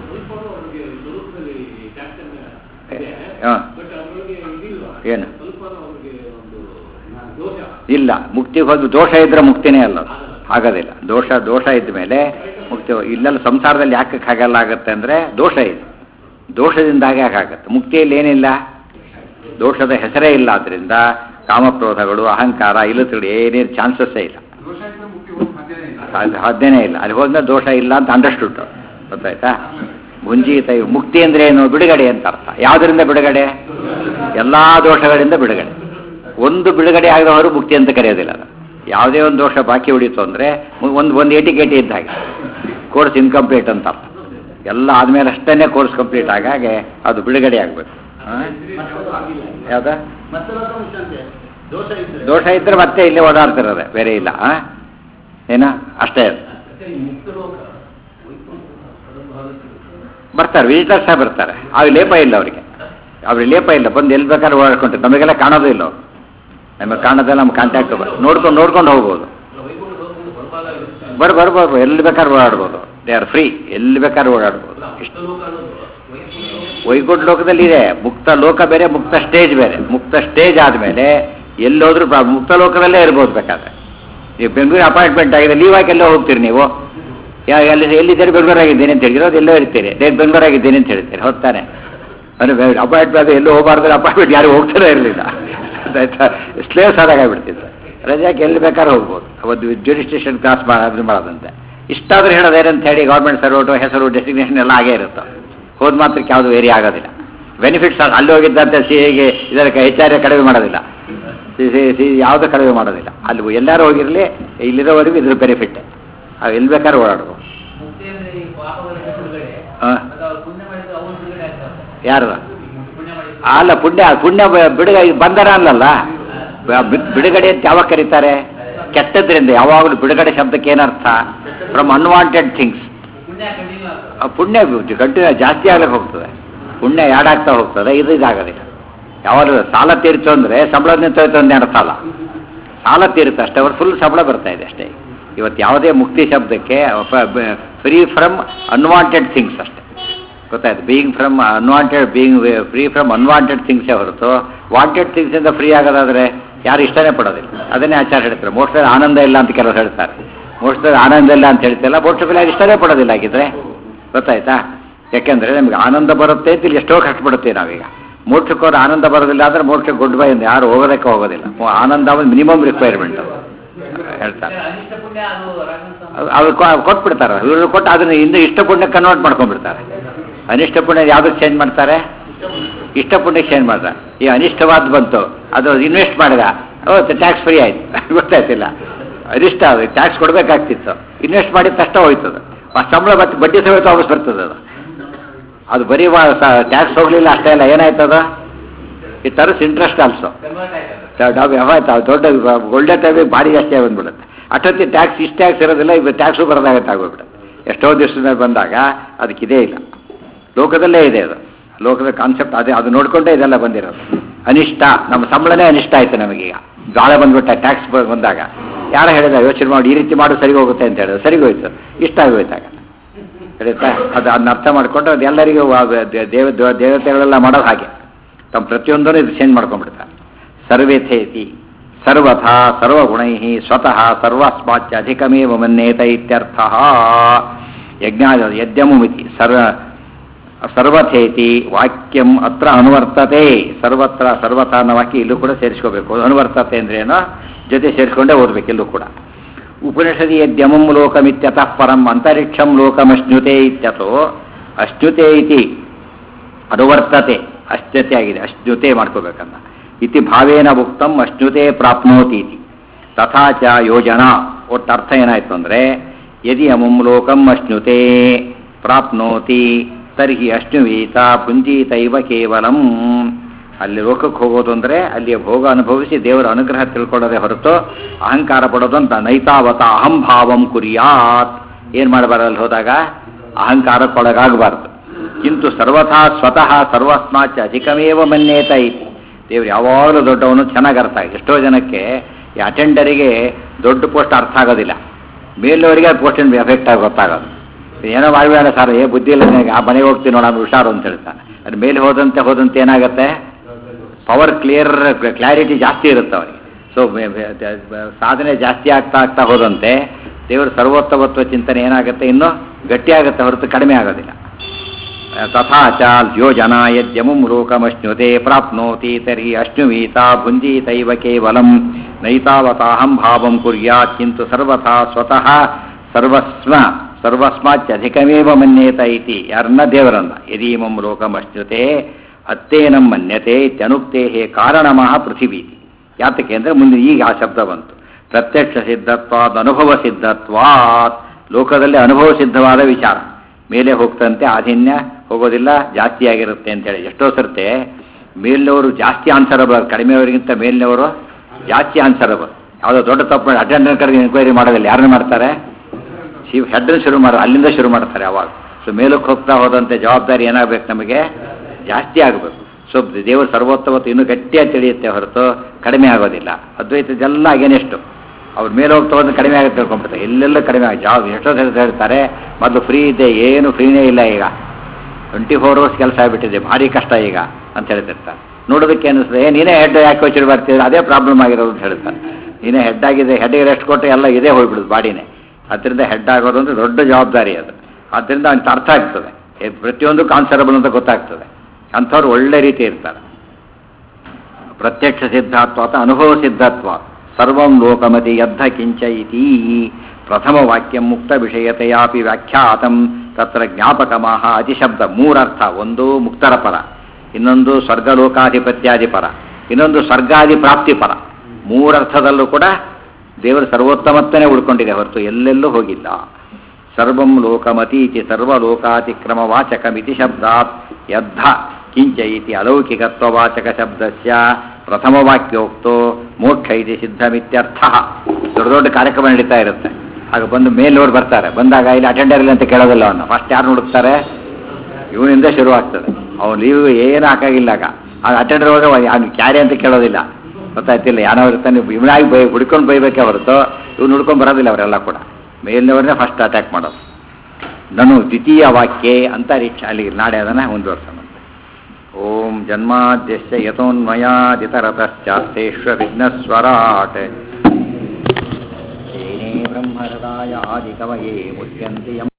ಹಾಂ ಏನು ಇಲ್ಲ ಮುಕ್ತಿಗೆ ಹೋದ ದೋಷ ಇದ್ರೆ ಮುಕ್ತಿನೇ ಅಲ್ಲ ಅದು. ಆಗೋದಿಲ್ಲ ದೋಷ ದೋಷ ಇದ್ದ ಮೇಲೆ ಮುಕ್ತಿ ಇಲ್ಲೆಲ್ಲ ಸಂಸಾರದಲ್ಲಿ ಯಾಕೆ ಹಾಗೆಲ್ಲ ಆಗುತ್ತೆ ಅಂದರೆ ದೋಷ ಇದೆ ದೋಷದಿಂದಾಗೆ ಆಗುತ್ತೆ ಮುಕ್ತಿಯಲ್ಲಿ ಏನಿಲ್ಲ ದೋಷದ ಹೆಸರೇ ಇಲ್ಲ ಆದ್ದರಿಂದ ಕಾಮಕ್ರೋಧಗಳು ಅಹಂಕಾರ ಇಲ್ಲತ್ಗಳು ಏನೇನು ಚಾನ್ಸಸ್ಸೇ ಇಲ್ಲ ದೋಷ ಇದ್ರೆ ಮುಕ್ತಿ ಹೋಗಕ್ ಸಾಧ್ಯನೇ ಇಲ್ಲ ಅದು ಸಾಧ್ಯನೇ ಇಲ್ಲ ಅಲ್ಲಿ ಹೋದ್ಮೇಲೆ ದೋಷ ಇಲ್ಲ ಅಂತ ಅಂಡರ್ಸ್ಟುಡ್ ಗೊತ್ತಾಯ್ತಾ ಮುಂಜೀತ ಮುಕ್ತಿ ಅಂದ್ರೆ ಏನು ಬಿಡುಗಡೆ ಅಂತ ಅರ್ಥ ಯಾವುದರಿಂದ ಬಿಡುಗಡೆ ಎಲ್ಲ ದೋಷಗಳಿಂದ ಬಿಡುಗಡೆ ಒಂದು ಬಿಡುಗಡೆ ಆಗದವರು ಮುಕ್ತಿ ಅಂತ ಕರೆಯೋದಿಲ್ಲ ಅದು ಯಾವುದೇ ಒಂದು ದೋಷ ಬಾಕಿ ಉಳಿತು ಅಂದರೆ ಒಂದು ಒಂದು ಏಟಿಕೇಟಿ ಇದ್ದ ಹಾಗೆ ಕೋರ್ಸ್ ಇನ್ಕಂಪ್ಲೀಟ್ ಅಂತ ಅರ್ಥ ಎಲ್ಲ ಆದಮೇಲೆ ಅಷ್ಟೇ ಕೋರ್ಸ್ ಕಂಪ್ಲೀಟ್ ಆಗಾಗೆ ಅದು ಬಿಡುಗಡೆ ಆಗಬೇಕು ಯಾವ್ದ ದೋಷ ಇದ್ರೆ ಮತ್ತೆ ಇಲ್ಲಿ ಓಡಾಡ್ತಿರೋದೆ ಬೇರೆ ಇಲ್ಲ ಆ? ಏನ ಅಷ್ಟೇ ಬರ್ತಾರೆ ವಿಸಿಟರ್ಸೇ ಬರ್ತಾರೆ ಅವ್ರಿಗೆ ಲೇಪ ಇಲ್ಲ ಅವರಿಗೆ ಅವ್ರಿಗೆ ಲೇಪ ಇಲ್ಲ ಬಂದು ಎಲ್ಲಿ ಬೇಕಾದ್ರೆ ಓಡಾಡ್ಕೊಂತಾರೆ ನಮಗೆಲ್ಲ ಕಾಣೋದು ಇಲ್ಲ ಅವ್ರು ನಮಗೆ ಕಾಣೋದೆಲ್ಲ ನಮ್ಮ ಕಾಂಟ್ಯಾಕ್ಟ್ ನೋಡ್ಕೊಂಡು ನೋಡ್ಕೊಂಡು ಹೋಗ್ಬೋದು ಬರ್ ಬರ್ಬೋದು ಎಲ್ಲಿ ಬೇಕಾದ್ರೆ ಓಡಾಡ್ಬೋದು ದೇ ಆರ್ ಫ್ರೀ ಎಲ್ಲಿ ಬೇಕಾದ್ರೆ ಓಡಾಡ್ಬೋದು ಇಷ್ಟು ವೈಕುಂಠ ಲೋಕದಲ್ಲಿ ಇದೆ ಮುಕ್ತ ಲೋಕ ಬೇರೆ ಮುಕ್ತ ಸ್ಟೇಜ್ ಬೇರೆ ಮುಕ್ತ ಸ್ಟೇಜ್ ಆದಮೇಲೆ ಎಲ್ಲೋದ್ರೂ ಪ್ರಾ- ಮುಕ್ತ ಲೋಕದಲ್ಲೇ ಇರ್ಬೋದು ಬೇಕಾದ್ರೆ ಈಗ ಬೆಂಗಳೂರು ಅಪಾಯಿಂಟ್ಮೆಂಟ್ ಆಗಿದೆ ಲೀವ್ ಹಾಕಿ ಎಲ್ಲೋ ಹೋಗ್ತೀರಿ ನೀವು ಯಾ ಎಲ್ಲಿ ಎಲ್ಲಿದ್ದೀರಿ ಬೆಂಗಳೂರಾಗಿದ್ದೀನಿ ಅಂತ ಹೇಳಿದ್ರೆ ಅದು ಎಲ್ಲೋ ಇರ್ತೀರಿ ಡೇಟ್ ಬೆಂಗಳೂರಾಗಿದ್ದೀನಿ ಅಂತ ಹೇಳ್ತೀರಿ ಹೊತ್ತಾನೆ ಅಂದರೆ ಅಪಾಯಿಂಟ್ಮೆಂಟ್ ಎಲ್ಲೋ ಹೋಗಬಾರ್ದು ಅಪಾಯಿಂಟ್ಮೆಂಟ್ ಯಾರು ಹೋಗ್ತಾನೆ ಇರಲಿಲ್ಲ ಆಯ್ತಾ ಸ್ಲೇವ್ಸ್ ಆದಾಗ ಆಗ್ಬಿಡ್ತಿದ್ರು ರಜಾಕ್ಕೆ ಎಲ್ಲಿ ಬೇಕಾದ್ರೆ ಹೋಗ್ಬೋದು ಅವತ್ತು ಜ್ಯೂರಿಸ್ಟೇಷನ್ ಕ್ಲಾಸ್ ಮಾಡೋದು ಮಾಡೋದಂತೆ ಇಷ್ಟಾದ್ರೂ ಹೇಳೋದೇನೆ ಅಂತ ಹೇಳಿ ಗೌರ್ಮೆಂಟ್ ಸರ್ವೋಟು ಹೆಸರು ಡೆಸಿಗ್ನೇಷನ್ ಎಲ್ಲ ಆಗೇ ಇರುತ್ತೆ ಹೋದ ಮಾತ್ರಕ್ಕೆ ಯಾವುದು ವೇರಿ ಆಗೋದಿಲ್ಲ ಬೆನಿಫಿಟ್ಸ್ ಅಲ್ಲಿ ಹೋಗಿದ್ದಂತೆ ಸಿ ಎಗೆ ಇದಕ್ಕೆ ಎಚ್ ಆರ್ ಕಡಿಮೆ ಮಾಡೋದಿಲ್ಲ ಸಿ ಸಿ ಸಿ ಯಾವುದೂ ಕಡಿಮೆ ಮಾಡೋದಿಲ್ಲ ಅಲ್ಲಿ ಎಲ್ಲರೂ ಹೋಗಿರಲಿ ಇಲ್ಲಿರೋವರೆಗೂ ಇದ್ರ ಬೆನಿಫಿಟ್ ಅವು ಎಲ್ಲಿ ಬೇಕಾದ್ರೂ ಓಡಾಡ್ಬೋದು ಮುಕ್ತಿ ಅಂದ್ರೆ ಈ ಪಾಪಗಳ ಬಿಡುಗಡೆ ಹಾ. ಮತ್ತೆ ಅವ್ರು ಪುಣ್ಯ ಮಾಡಿದ್ರೆ ಅವ್ರು ಬಿಡುಗಡೆ ಆಗ್ತಾರೆ ಯಾರು ಪುಣ್ಯ ಮಾಡಿ ಅಲ್ಲ ಪುಣ್ಯ ಪುಣ್ಯ ಬ- ಬಿಡುಗ ಬಂಧನ ಅಲ್ಲಲ್ಲ ಬ- ಬಿ- ಬಿಡುಗಡೆ ಅಂತ ಯಾವಾಗ ಕರೀತಾರೆ ಕೆಟ್ಟದ್ರಿಂದ ಯಾವಾಗಲೂ ಬಿಡುಗಡೆ ಶಬ್ದಕ್ಕೆ ಏನರ್ಥ ಫ್ರಮ್ ಅನ್ವಾಂಟೆಡ್ ಥಿಂಗ್ಸ್ ಪುಣ್ಯ ಕಂಟಿನ್ಯೂ ಆಗ್ತದೆ ಆ ಪುಣ್ಯ ಕಂಟಿನ್ಯೂ ಜಾಸ್ತಿ ಆಗ್ಲಿಕ್ಕೆ ಹೋಗ್ತದೆ ಪುಣ್ಯ ಯಾಡಾಗ್ತಾ ಹೋಗ್ತದೆ ಇದು ಇದಾಗೋದಿಲ್ಲ ಯಾವಾಗ ಸಾಲ ತೀರ್ತು ಅಂದರೆ ಸಂಬಳ ನಿಂತೋಯ್ತು ಅಂದ್ರೆ ಅರ್ಥ ಅಲ್ಲ ಸಾಲ ತೀರುತ್ತೆ ಅಷ್ಟೇ ಅವ್ರು ಫುಲ್ ಸಂಬಳ ಬರ್ತಾ ಇದೆ ಅಷ್ಟೇ ಇವತ್ತು ಯಾವುದೇ ಮುಕ್ತಿ ಶಬ್ದಕ್ಕೆ ಫ್ರೀ ಫ್ರಮ್ ಅನ್ವಾಂಟೆಡ್ ಥಿಂಗ್ಸ್ ಅಷ್ಟೇ ಗೊತ್ತಾಯ್ತು being from unwanted being free from unwanted ಥಿಂಗ್ಸೇ ಹೊರತು ವಾಂಟೆಡ್ ಥಿಂಗ್ಸಿಂದ ಫ್ರೀ ಆಗೋದಾದ್ರೆ ಯಾರು ಇಷ್ಟನೇ ಪಡೋದಿಲ್ಲ ಅದನ್ನೇ ಆಚಾರ ಹೇಳ್ತಾರೆ ಮೋಸ್ಟ್ಲಿ ಆನಂದ ಇಲ್ಲ ಅಂತ ಕೆಲವರು ಹೇಳ್ತಾರೆ ಮೋಸ್ಟ್ಲಿ ಆನಂದ ಇಲ್ಲ ಅಂತ ಹೇಳ್ತಿಲ್ಲ ಮೋಸ್ಟ್ಲಿ ಯಾರು ಇಷ್ಟನೇ ಪಡೋದಿಲ್ಲ ಹಾಗಿದ್ರೆ ಗೊತ್ತಾಯ್ತಾ ಯಾಕೆಂದ್ರೆ ನಮಗೆ ಆನಂದ ಬರುತ್ತೆ ಅಂತ ಇಲ್ಲಿ ಎಷ್ಟೋ ಕಷ್ಟಪಡುತ್ತೀವಿ ನಾವೀಗ ಮೋಕ್ಷಕ್ಕೋರು ಆನಂದ ಬರೋದಿಲ್ಲ ಅಂದ್ರೆ ಮೋಕ್ಷಕ್ಕೆ ಗುಡ್ ಬೈ ಅಂತ ಯಾರು ಹೋಗೋದಕ್ಕೆ ಹೋಗೋದಿಲ್ಲ ಮೊ- ಆನಂದ ಒಂದು ಮಿನಿಮಮ್ ರಿಕ್ವೈರ್ಮೆಂಟ್ ಹೇಳ್ತಾರೆ ಅನಿಷ್ಟ ಪುಣ್ಯ ಅದು ರಾಗಂತ ಅವ್- ಅವ್ರು ಕೊ- ಕೊಟ್ಬಿಡ್ತಾರೆ ಇವರು ಕೊಟ್ಟು ಅದನ್ನ ಹಿಂದೆ ಇಷ್ಟ ಪುಣ್ಯ ಕನ್ವರ್ಟ್ ಮಾಡ್ಕೊಂಡ್ಬಿಡ್ತಾರೆ ಅನಿಷ್ಟ ಪುಣ್ಯ ಯಾವ್ದಕ್ಕೆ ಚೇಂಜ್ ಮಾಡ್ತಾರೆ ಇಷ್ಟ ಪುಣ್ಯಕ್ಕೆ ಚೇಂಜ್ ಮಾಡ್ತಾರೆ ಈ ಅನಿಷ್ಟವಾದ ಬಂತು ಅದು ಇನ್ವೆಸ್ಟ್ ಮಾಡಿದ ಓ ಟ್ಯಾಕ್ಸ್ ಫ್ರೀ ಆಯ್ತು ಗೊತ್ತಾಯ್ತಿಲ್ಲ ಅನಿಷ್ಟ ಅದು ಟ್ಯಾಕ್ಸ್ ಕೊಡಬೇಕಾಗ್ತಿತ್ತು ಇನ್ವೆಸ್ಟ್ ಮಾಡಿದ ತಕ್ಷಣ ಹೋಯ್ತದ ಆ ಸಂಬಳ ಮತ್ತೆ ಬಡ್ಡಿ ಸಮೇತ ವಾಪಸ್ ಬರ್ತದೆ ಅದು ಅದು ಬರೀ ಟ್ಯಾಕ್ಸ್ ಹೋಗ್ಲಿಲ್ಲ ಅಷ್ಟೇ ಇಲ್ಲ ಏನಾಯ್ತದ ಈ ಟರ್ಸ್ ಇಂಟ್ರೆಸ್ಟ್ ಆಲ್ಸೋ ಕನ್ವರ್ಟ್ ಆಯ್ತದೆ ನಾವು ಯಾವಾಯ್ತು ಅದು ದೊಡ್ಡ ಒಳ್ಳೆ ಟೈಮಿಗೆ ಭಾರಿ ಜಾಸ್ತಿ ಬಂದ್ಬಿಡುತ್ತೆ ಅಷ್ಟೊತ್ತಿ ಟ್ಯಾಕ್ಸ್ ಇಷ್ಟು ಟ್ಯಾಕ್ಸ್ ಇರೋದಿಲ್ಲ ಈಗ ಟ್ಯಾಕ್ಸು ಬರೋದಾಗತ್ತೆ ಆಗೋಗ್ಬಿಡುತ್ತೆ ಎಷ್ಟೋ ದಿವಸದ ಮೇಲೆ ಬಂದಾಗ ಅದಕ್ಕೆ ಇದೇ ಇಲ್ಲ ಲೋಕದಲ್ಲೇ ಇದೆ ಅದು ಲೋಕದ ಕಾನ್ಸೆಪ್ಟ್ ಅದೇ ಅದು ನೋಡ್ಕೊಂಡೇ ಇದೆಲ್ಲ ಬಂದಿರೋದು ಅನಿಷ್ಟ ನಮ್ಮ ಸಂಬಳನೇ ಅನಿಷ್ಟ ಆಯ್ತು ನಮಗೀಗ ಗಾಳ ಬಂದ್ಬಿಟ್ಟ ಟ್ಯಾಕ್ಸ್ ಬಂದಾಗ ಯಾರು ಹೇಳಿದ ಯೋಚನೆ ಮಾಡಿ ಈ ರೀತಿ ಮಾಡು ಸರಿ ಹೋಗುತ್ತೆ ಅಂತ ಹೇಳಿದ್ರು ಸರಿ ಹೋಯ್ತು ಇಷ್ಟ ಆಗೋಯ್ತಾಗ ಹೇಳಿತಾ ಅದು ಅದನ್ನ ಅರ್ಥ ಮಾಡಿಕೊಂಡು ಅದು ಎಲ್ಲರಿಗೂ ಆ ದೇ- ದೇವ ದೇವ- ದೇವತೆಗಳೆಲ್ಲ ಮಾಡೋದು ಹಾಗೆ ತಮ್ಮ ಪ್ರತಿಯೊಂದನ್ನು ಇದು ಚೇಂಜ್ ಮಾಡ್ಕೊಂಡ್ಬಿಡ್ತಾರೆ ಸರ್ವೇಥೇತಿ ಸರ್ವಥಾ ಸರ್ವಗುಣೈ ಸ್ವತಃ ಸರ್ವಸ್ಮಾಚ ಅಧಿಕಮೇವ ಮನ್ಯೇತ ಇತ್ಯರ್ಥ ಯಜ್ಞ ಯಜ್ಞಮುಮಿತಿ ಸರ್ವ ಸರ್ವಥೇತಿ ವಾಕ್ಯಂ ಅತ್ರ ಅನುವರ್ತತೆ ಸರ್ವತ್ರ ಸರ್ವಥ ಅನ್ನೋ ವಾಕ್ಯ ಇಲ್ಲೂ ಕೂಡ ಸೇರಿಸ್ಕೋಬೇಕು ಅನುವರ್ತತೆ ಅಂದ್ರೆ ಏನೋ ಜೊತೆ ಸೇರಿಸ್ಕೊಂಡೇ ಓದ್ಬೇಕು ಇಲ್ಲೂ ಕೂಡ ಉಪನಿಷದಿ ಯದ್ಯಮಂ ಲೋಕಮಿತ್ಯತಃ ಪರಂ ಅಂತರಿಕ್ಷಂ ಲೋಕಮಶ್ನುತೆ ಇತ್ಯಥೋ ಅಶ್ನುತೆ ಇತಿ ಅನುವರ್ತತೆ ಅಶ್ನತೆ ಆಗಿದೆ ಅಶ್ನುತೆ ಮಾಡ್ಕೋಬೇಕನ್ನ ಇತಿ ಭಾವೇನ ಉಕ್ತಂ ಅಶ್ನುತೆ ಪ್ರಾಪ್ನೋತಿ ಇತಿ ತಥಾ ಚ ಯೋಜನಾ ಒಟ್ಟು ಅರ್ಥ ಏನಾಯ್ತು ಅಂದ್ರೆ ಯದಿ ಅಮುಂ ಲೋಕಂ ಅಶ್ನುತೆ ಪ್ರಾಪ್ನೋತಿ ತರ್ಹಿ ಅಶ್ನುವೀತ ಪುಂಜೀತೈವ ಕೇವಲಂ ಅಲ್ಲಿ ಲೋಕಕ್ಕೆ ಹೋಗೋದು ಅಂದ್ರೆ ಅಲ್ಲಿಯ ಭೋಗ ಅನುಭವಿಸಿ ದೇವರ ಅನುಗ್ರಹ ತಿಳ್ಕೊಳ್ಳೋದೇ ಹೊರತು ಅಹಂಕಾರ ಪಡೋದು ಅಂತ ನೈತಾವತ ಅಹಂಭಾವಂ ಕುರಿಯಾತ್ ಏನ್ ಮಾಡಬಾರ್ದು ಅಲ್ಲಿ ಹೋದಾಗ ಅಹಂಕಾರಕ್ಕೊಳಗಾಗಬಾರ್ದು ಕಿಂತು ಸರ್ವಥಾ ಸ್ವತಃ ಸರ್ವಸ್ಮಾಚ ಅಧಿಕಮೇವ ಮನ್ಯೇತ ಐತಿ ದೇವ್ರು ಯಾವಾಗಲೂ ದೊಡ್ಡವನು ಚೆನ್ನಾಗಿ ಅರ್ಥ ಆಗಿದೆ ಎಷ್ಟೋ ಜನಕ್ಕೆ ಈ ಅಟೆಂಡರಿಗೆ ದೊಡ್ಡ ಪೋಸ್ಟ್ ಅರ್ಥ ಆಗೋದಿಲ್ಲ ಮೇಲವರಿಗೆ ಪೋಸ್ಟಿನ ಎಫೆಕ್ಟ್ ಆಗಿ ಗೊತ್ತಾಗೋದು ಏನೋ ಮಾಡಿಬೇಡ ಸರ್ ಏ ಬುದ್ಧಿ ಇಲ್ಲ ನನಗೆ ಆ ಮನೆಗೆ ಹೋಗ್ತೀನಿ ನೋಡ ಹುಷಾರು ಅಂತ ಹೇಳ್ತಾನೆ ಅದು ಮೇಲೆ ಹೋದಂತೆ ಹೋದಂತೆ ಏನಾಗುತ್ತೆ ಪವರ್ ಕ್ಲಿಯರ್ ಕ್ಲಾರಿಟಿ ಜಾಸ್ತಿ ಇರುತ್ತೆ ಅವರಿಗೆ ಸೊ ಸಾಧನೆ ಜಾಸ್ತಿ ಆಗ್ತಾ ಆಗ್ತಾ ಹೋದಂತೆ ದೇವರು ಸರ್ವೋತ್ತಮತ್ವ ಚಿಂತನೆ ಏನಾಗುತ್ತೆ ಇನ್ನೂ ಗಟ್ಟಿಯಾಗುತ್ತೆ ಹೊರತು ಕಡಿಮೆ ಆಗೋದಿಲ್ಲ ತಥಾ ಚ ಯೋಜನಾ ಯದ್ಯಮುಂ ಲೋಕಮಶ್ನುತೆ ಪ್ರಾಪ್ನೋತಿ ತರ್ಹಿ ಅಶ್ನುವೀತ ಭುಂಜೀತೈವ ಕೇವಲಂ ನೈತಾವತಾಹಂ ಭಾವಂ ಕುರ್ಯಾತ್ ಕಿಂತು ಸರ್ವಥಾ ಸ್ವತಃ ಸರ್ವಸ್ಮ ಸರ್ವಸ್ಮಾತ್ಯಧಿಕಮೇವ ಮನ್ಯೇತ ಇತಿ ಯಾರನ್ನ ದೇವರನ್ನ ಯದೀಮಂ ಲೋಕಮಶ್ನುತೆ ಅತ್ತೇನಂ ಮನ್ಯತೆ ಇತ್ಯನುಕ್ತೇ ಕಾರಣಮಃ ಪೃಥಿವೀತಿ ಯಾತಕ್ಕೆ ಅಂದರೆ ಮುಂದೆ ಈಗ ಆ ಶಬ್ದ ಬಂತು ಪ್ರತ್ಯಕ್ಷ ಸಿದ್ಧತ್ವಾದ್ ಅನುಭವ ಸಿದ್ಧತ್ವಾತ್ ಲೋಕದಲ್ಲಿ ಅನುಭವ ಸಿದ್ಧವಾದ ವಿಚಾರ ಮೇಲೆ ಹೋಗ್ತಂತೆ ಆಧಿನ್ಯ ಹೋಗೋದಿಲ್ಲ ಜಾಸ್ತಿ ಆಗಿರುತ್ತೆ ಅಂತೇಳಿ ಎಷ್ಟೋ ಸರ್ತೆ ಮೇಲಿನವರು ಜಾಸ್ತಿ ಆನ್ಸರಬಲ್ ಕಡಿಮೆಯವರಿಗಿಂತ ಮೇಲಿನವರು ಜಾಸ್ತಿ ಆನ್ಸರಬಲ್ ಯಾವುದೋ ದೊಡ್ಡ ತಪ್ಪು ಅಟೆಂಡರ್ ಕಡೆಗೆ ಎನ್ಕ್ವೈರಿ ಮಾಡೋದಿಲ್ಲ ಯಾರನ್ನ ಮಾಡ್ತಾರೆ ಶಿವ್ ಹೆಡ್ ಶುರು ಮಾಡ ಅಲ್ಲಿಂದ ಶುರು ಮಾಡ್ತಾರೆ ಅವಾಗ ಸೊ ಮೇಲಕ್ಕೆ ಹೋಗ್ತಾ ಹೋದಂತೆ ಜವಾಬ್ದಾರಿ ಏನಾಗಬೇಕು ನಮಗೆ ಜಾಸ್ತಿ ಆಗಬೇಕು ಸೊ ದೇವರು ಸರ್ವೋತ್ತಮತ್ತು ಇನ್ನೂ ಗಟ್ಟಿಯಾಗಿ ತಿಳಿಯುತ್ತೆ ಹೊರತು ಕಡಿಮೆ ಆಗೋದಿಲ್ಲ ಅದ್ವೈತದೆಲ್ಲ ಅಗೇನೆಷ್ಟು ಅವ್ರ ಮೇಲೆ ಹೋಗ್ತಾ ಹೋದ್ರೆ ಕಡಿಮೆ ಆಗುತ್ತೆ ತಿಳ್ಕೊಂಡ್ಬಿಡ್ತಾರೆ ಎಲ್ಲೆಲ್ಲ ಕಡಿಮೆ ಆಗಿ ಜಾಬ್ ಎಷ್ಟೋ ಸಲ ಹೇಳ್ತಾರೆ ಮೊದಲು ಫ್ರೀ ಇದೆ ಏನು ಫ್ರೀನೇ ಇಲ್ಲ ಈಗ ಟ್ವೆಂಟಿ ಫೋರ್ ಅವರ್ಸ್ ಕೆಲಸ ಆಗಿಬಿಟ್ಟಿದೆ ಭಾರಿ ಕಷ್ಟ ಈಗ ಅಂತ ಹೇಳ್ತಿರ್ತಾರೆ ನೋಡೋದಕ್ಕೆ ಅನಿಸ್ತದೆ ಏ ನೀನೇ ಹೆಡ್ ಯಾಕೆ ಯೋಚನೆ ಬರ್ತಿದ್ರೆ ಅದೇ ಪ್ರಾಬ್ಲಮ್ ಆಗಿರೋದು ಅಂತ ಹೇಳ್ತಾರೆ ನೀನೇ ಹೆಡ್ ಆಗಿದೆ ಹೆಡ್ಗೆ ರೆಸ್ಟ್ ಕೊಟ್ಟರೆ ಎಲ್ಲ ಇದೇ ಹೋಗ್ಬಿಡುದು ಬಾಡಿನೇ ಅದರಿಂದ ಹೆಡ್ ಆಗೋದು ಅಂದ್ರೆ ದೊಡ್ಡ ಜವಾಬ್ದಾರಿ ಅದು ಆದ್ದರಿಂದ ಅಂತ ಅರ್ಥ ಆಗ್ತದೆ ಏ, ಪ್ರತಿಯೊಂದು ಕಾನ್ಸರಬಲ್ ಅಂತ ಗೊತ್ತಾಗ್ತದೆ ಅಂಥವ್ರು ಒಳ್ಳೆ ರೀತಿ ಇರ್ತಾರೆ ಪ್ರತ್ಯಕ್ಷ ಸಿದ್ಧಾತ್ವ ಅಥವಾ ಅನುಭವ ಸಿದ್ಧತ್ವ ಸರ್ವಂ ಲೋಕಮತಿ ಯದ್ಧ ಕಿಂಚ ಇತಿ ಪ್ರಥಮ ವಾಕ್ಯ ಮುಕ್ತ ವಿಷಯತೆಯಾಪಿ ವ್ಯಾಖ್ಯಾತಂ ತತ್ರ ಜ್ಞಾಪಕಮಾಹ ಅತಿಶಬ್ದ ಮೂರರ್ಥ ಒಂದು ಮುಕ್ತರ ಪರ ಇನ್ನೊಂದು ಸ್ವರ್ಗಲೋಕಾಧಿಪತ್ಯಾದಿ ಪರ ಇನ್ನೊಂದು ಸ್ವರ್ಗಾದಿ ಪ್ರಾಪ್ತಿ ಪರ ಮೂರರ್ಥದಲ್ಲೂ ಕೂಡ ದೇವರ ಸರ್ವೋತ್ತಮತ್ವನೇ ಉಳ್ಕೊಂಡಿದೆ ಹೊರತು ಎಲ್ಲೆಲ್ಲೂ ಹೋಗಿಲ್ಲ ಸರ್ವಂ ಲೋಕಮತೀತಿ ಸರ್ವಲೋಕಾತಿಕ್ರಮ ವಾಚಕಮಿತಿ ಶಬ್ದಾತ್ ಯದ್ಧ ಕಿಂಚ ಇತಿ ಅಲೌಕಿಕತ್ವವಾಚಕ ಶಬ್ದಸ್ಯ ಪ್ರಥಮ ವಾಕ್ಯೋಕ್ತೋ ಮೋಕ್ಷ ಇತಿ ಸಿದ್ಧಮಿತ್ಯರ್ಥ ದೊಡ್ಡ ದೊಡ್ಡ ಕಾರ್ಯಕ್ರಮ ನಡೀತಾ ಇರುತ್ತೆ ಆಗ ಬಂದು ಮೇಲ್ನೋರು ಬರ್ತಾರೆ ಬಂದಾಗ ಇಲ್ಲಿ ಅಟೆಂಡರ್ ಇಲ್ಲ ಅಂತ ಕೇಳೋದಿಲ್ಲ ಅವನು ಫಸ್ಟ್ ಯಾರು ಹುಡುಕ್ತಾರೆ ಇವನಿಂದ ಶುರು ಆಗ್ತದೆ ಅವ್ನು ಲೀವ್ ಏನು ಹಾಕಾಗಿಲ್ಲ ಆಗ ಆಗ ಅಟೆಂಡರ್ ಹೋಗ ಅವ್ನು ಕ್ಯಾರಿ ಅಂತ ಕೇಳೋದಿಲ್ಲ ಗೊತ್ತಾಯ್ತಿಲ್ಲ ಯಾನೋ ಇರ್ತಾನೆ ಇವನಾಗಿ ಬೈ ಹುಡ್ಕೊಂಡು ಬೈಬೇಕೇ ಹೊರತು ಇವ್ನು ಹುಡ್ಕೊಂಡು ಬರೋದಿಲ್ಲ ಅವರೆಲ್ಲ ಕೂಡ ಮೇಲಿನವ್ರನ್ನೇ ಫಸ್ಟ್ ಅಟ್ಯಾಕ್ ಮಾಡೋದು ನಾನು ದ್ವಿತೀಯ ವಾಕ್ಯೆ ಅಂತರಿಕ್ಷ ಅಲ್ಲಿ ನಾಳೆ ಅದನ್ನು ಮುಂದುವರ್ಸೋಣ ಓಂ ಜನ್ಮಾದ್ಯಶ್ಚ ಯತೋನ್ಮಯಾದಿತರತಶ್ಚಾಸ್ತೇಶ್ವ ವಿಘ್ನಸ್ವರಾಟ್ ಏನೇ ಬ್ರಹ್ಮಹೃದಾಯ ಆದಿಕವಯೇ ಮುಚ್ಯಂತಿ ಯಂ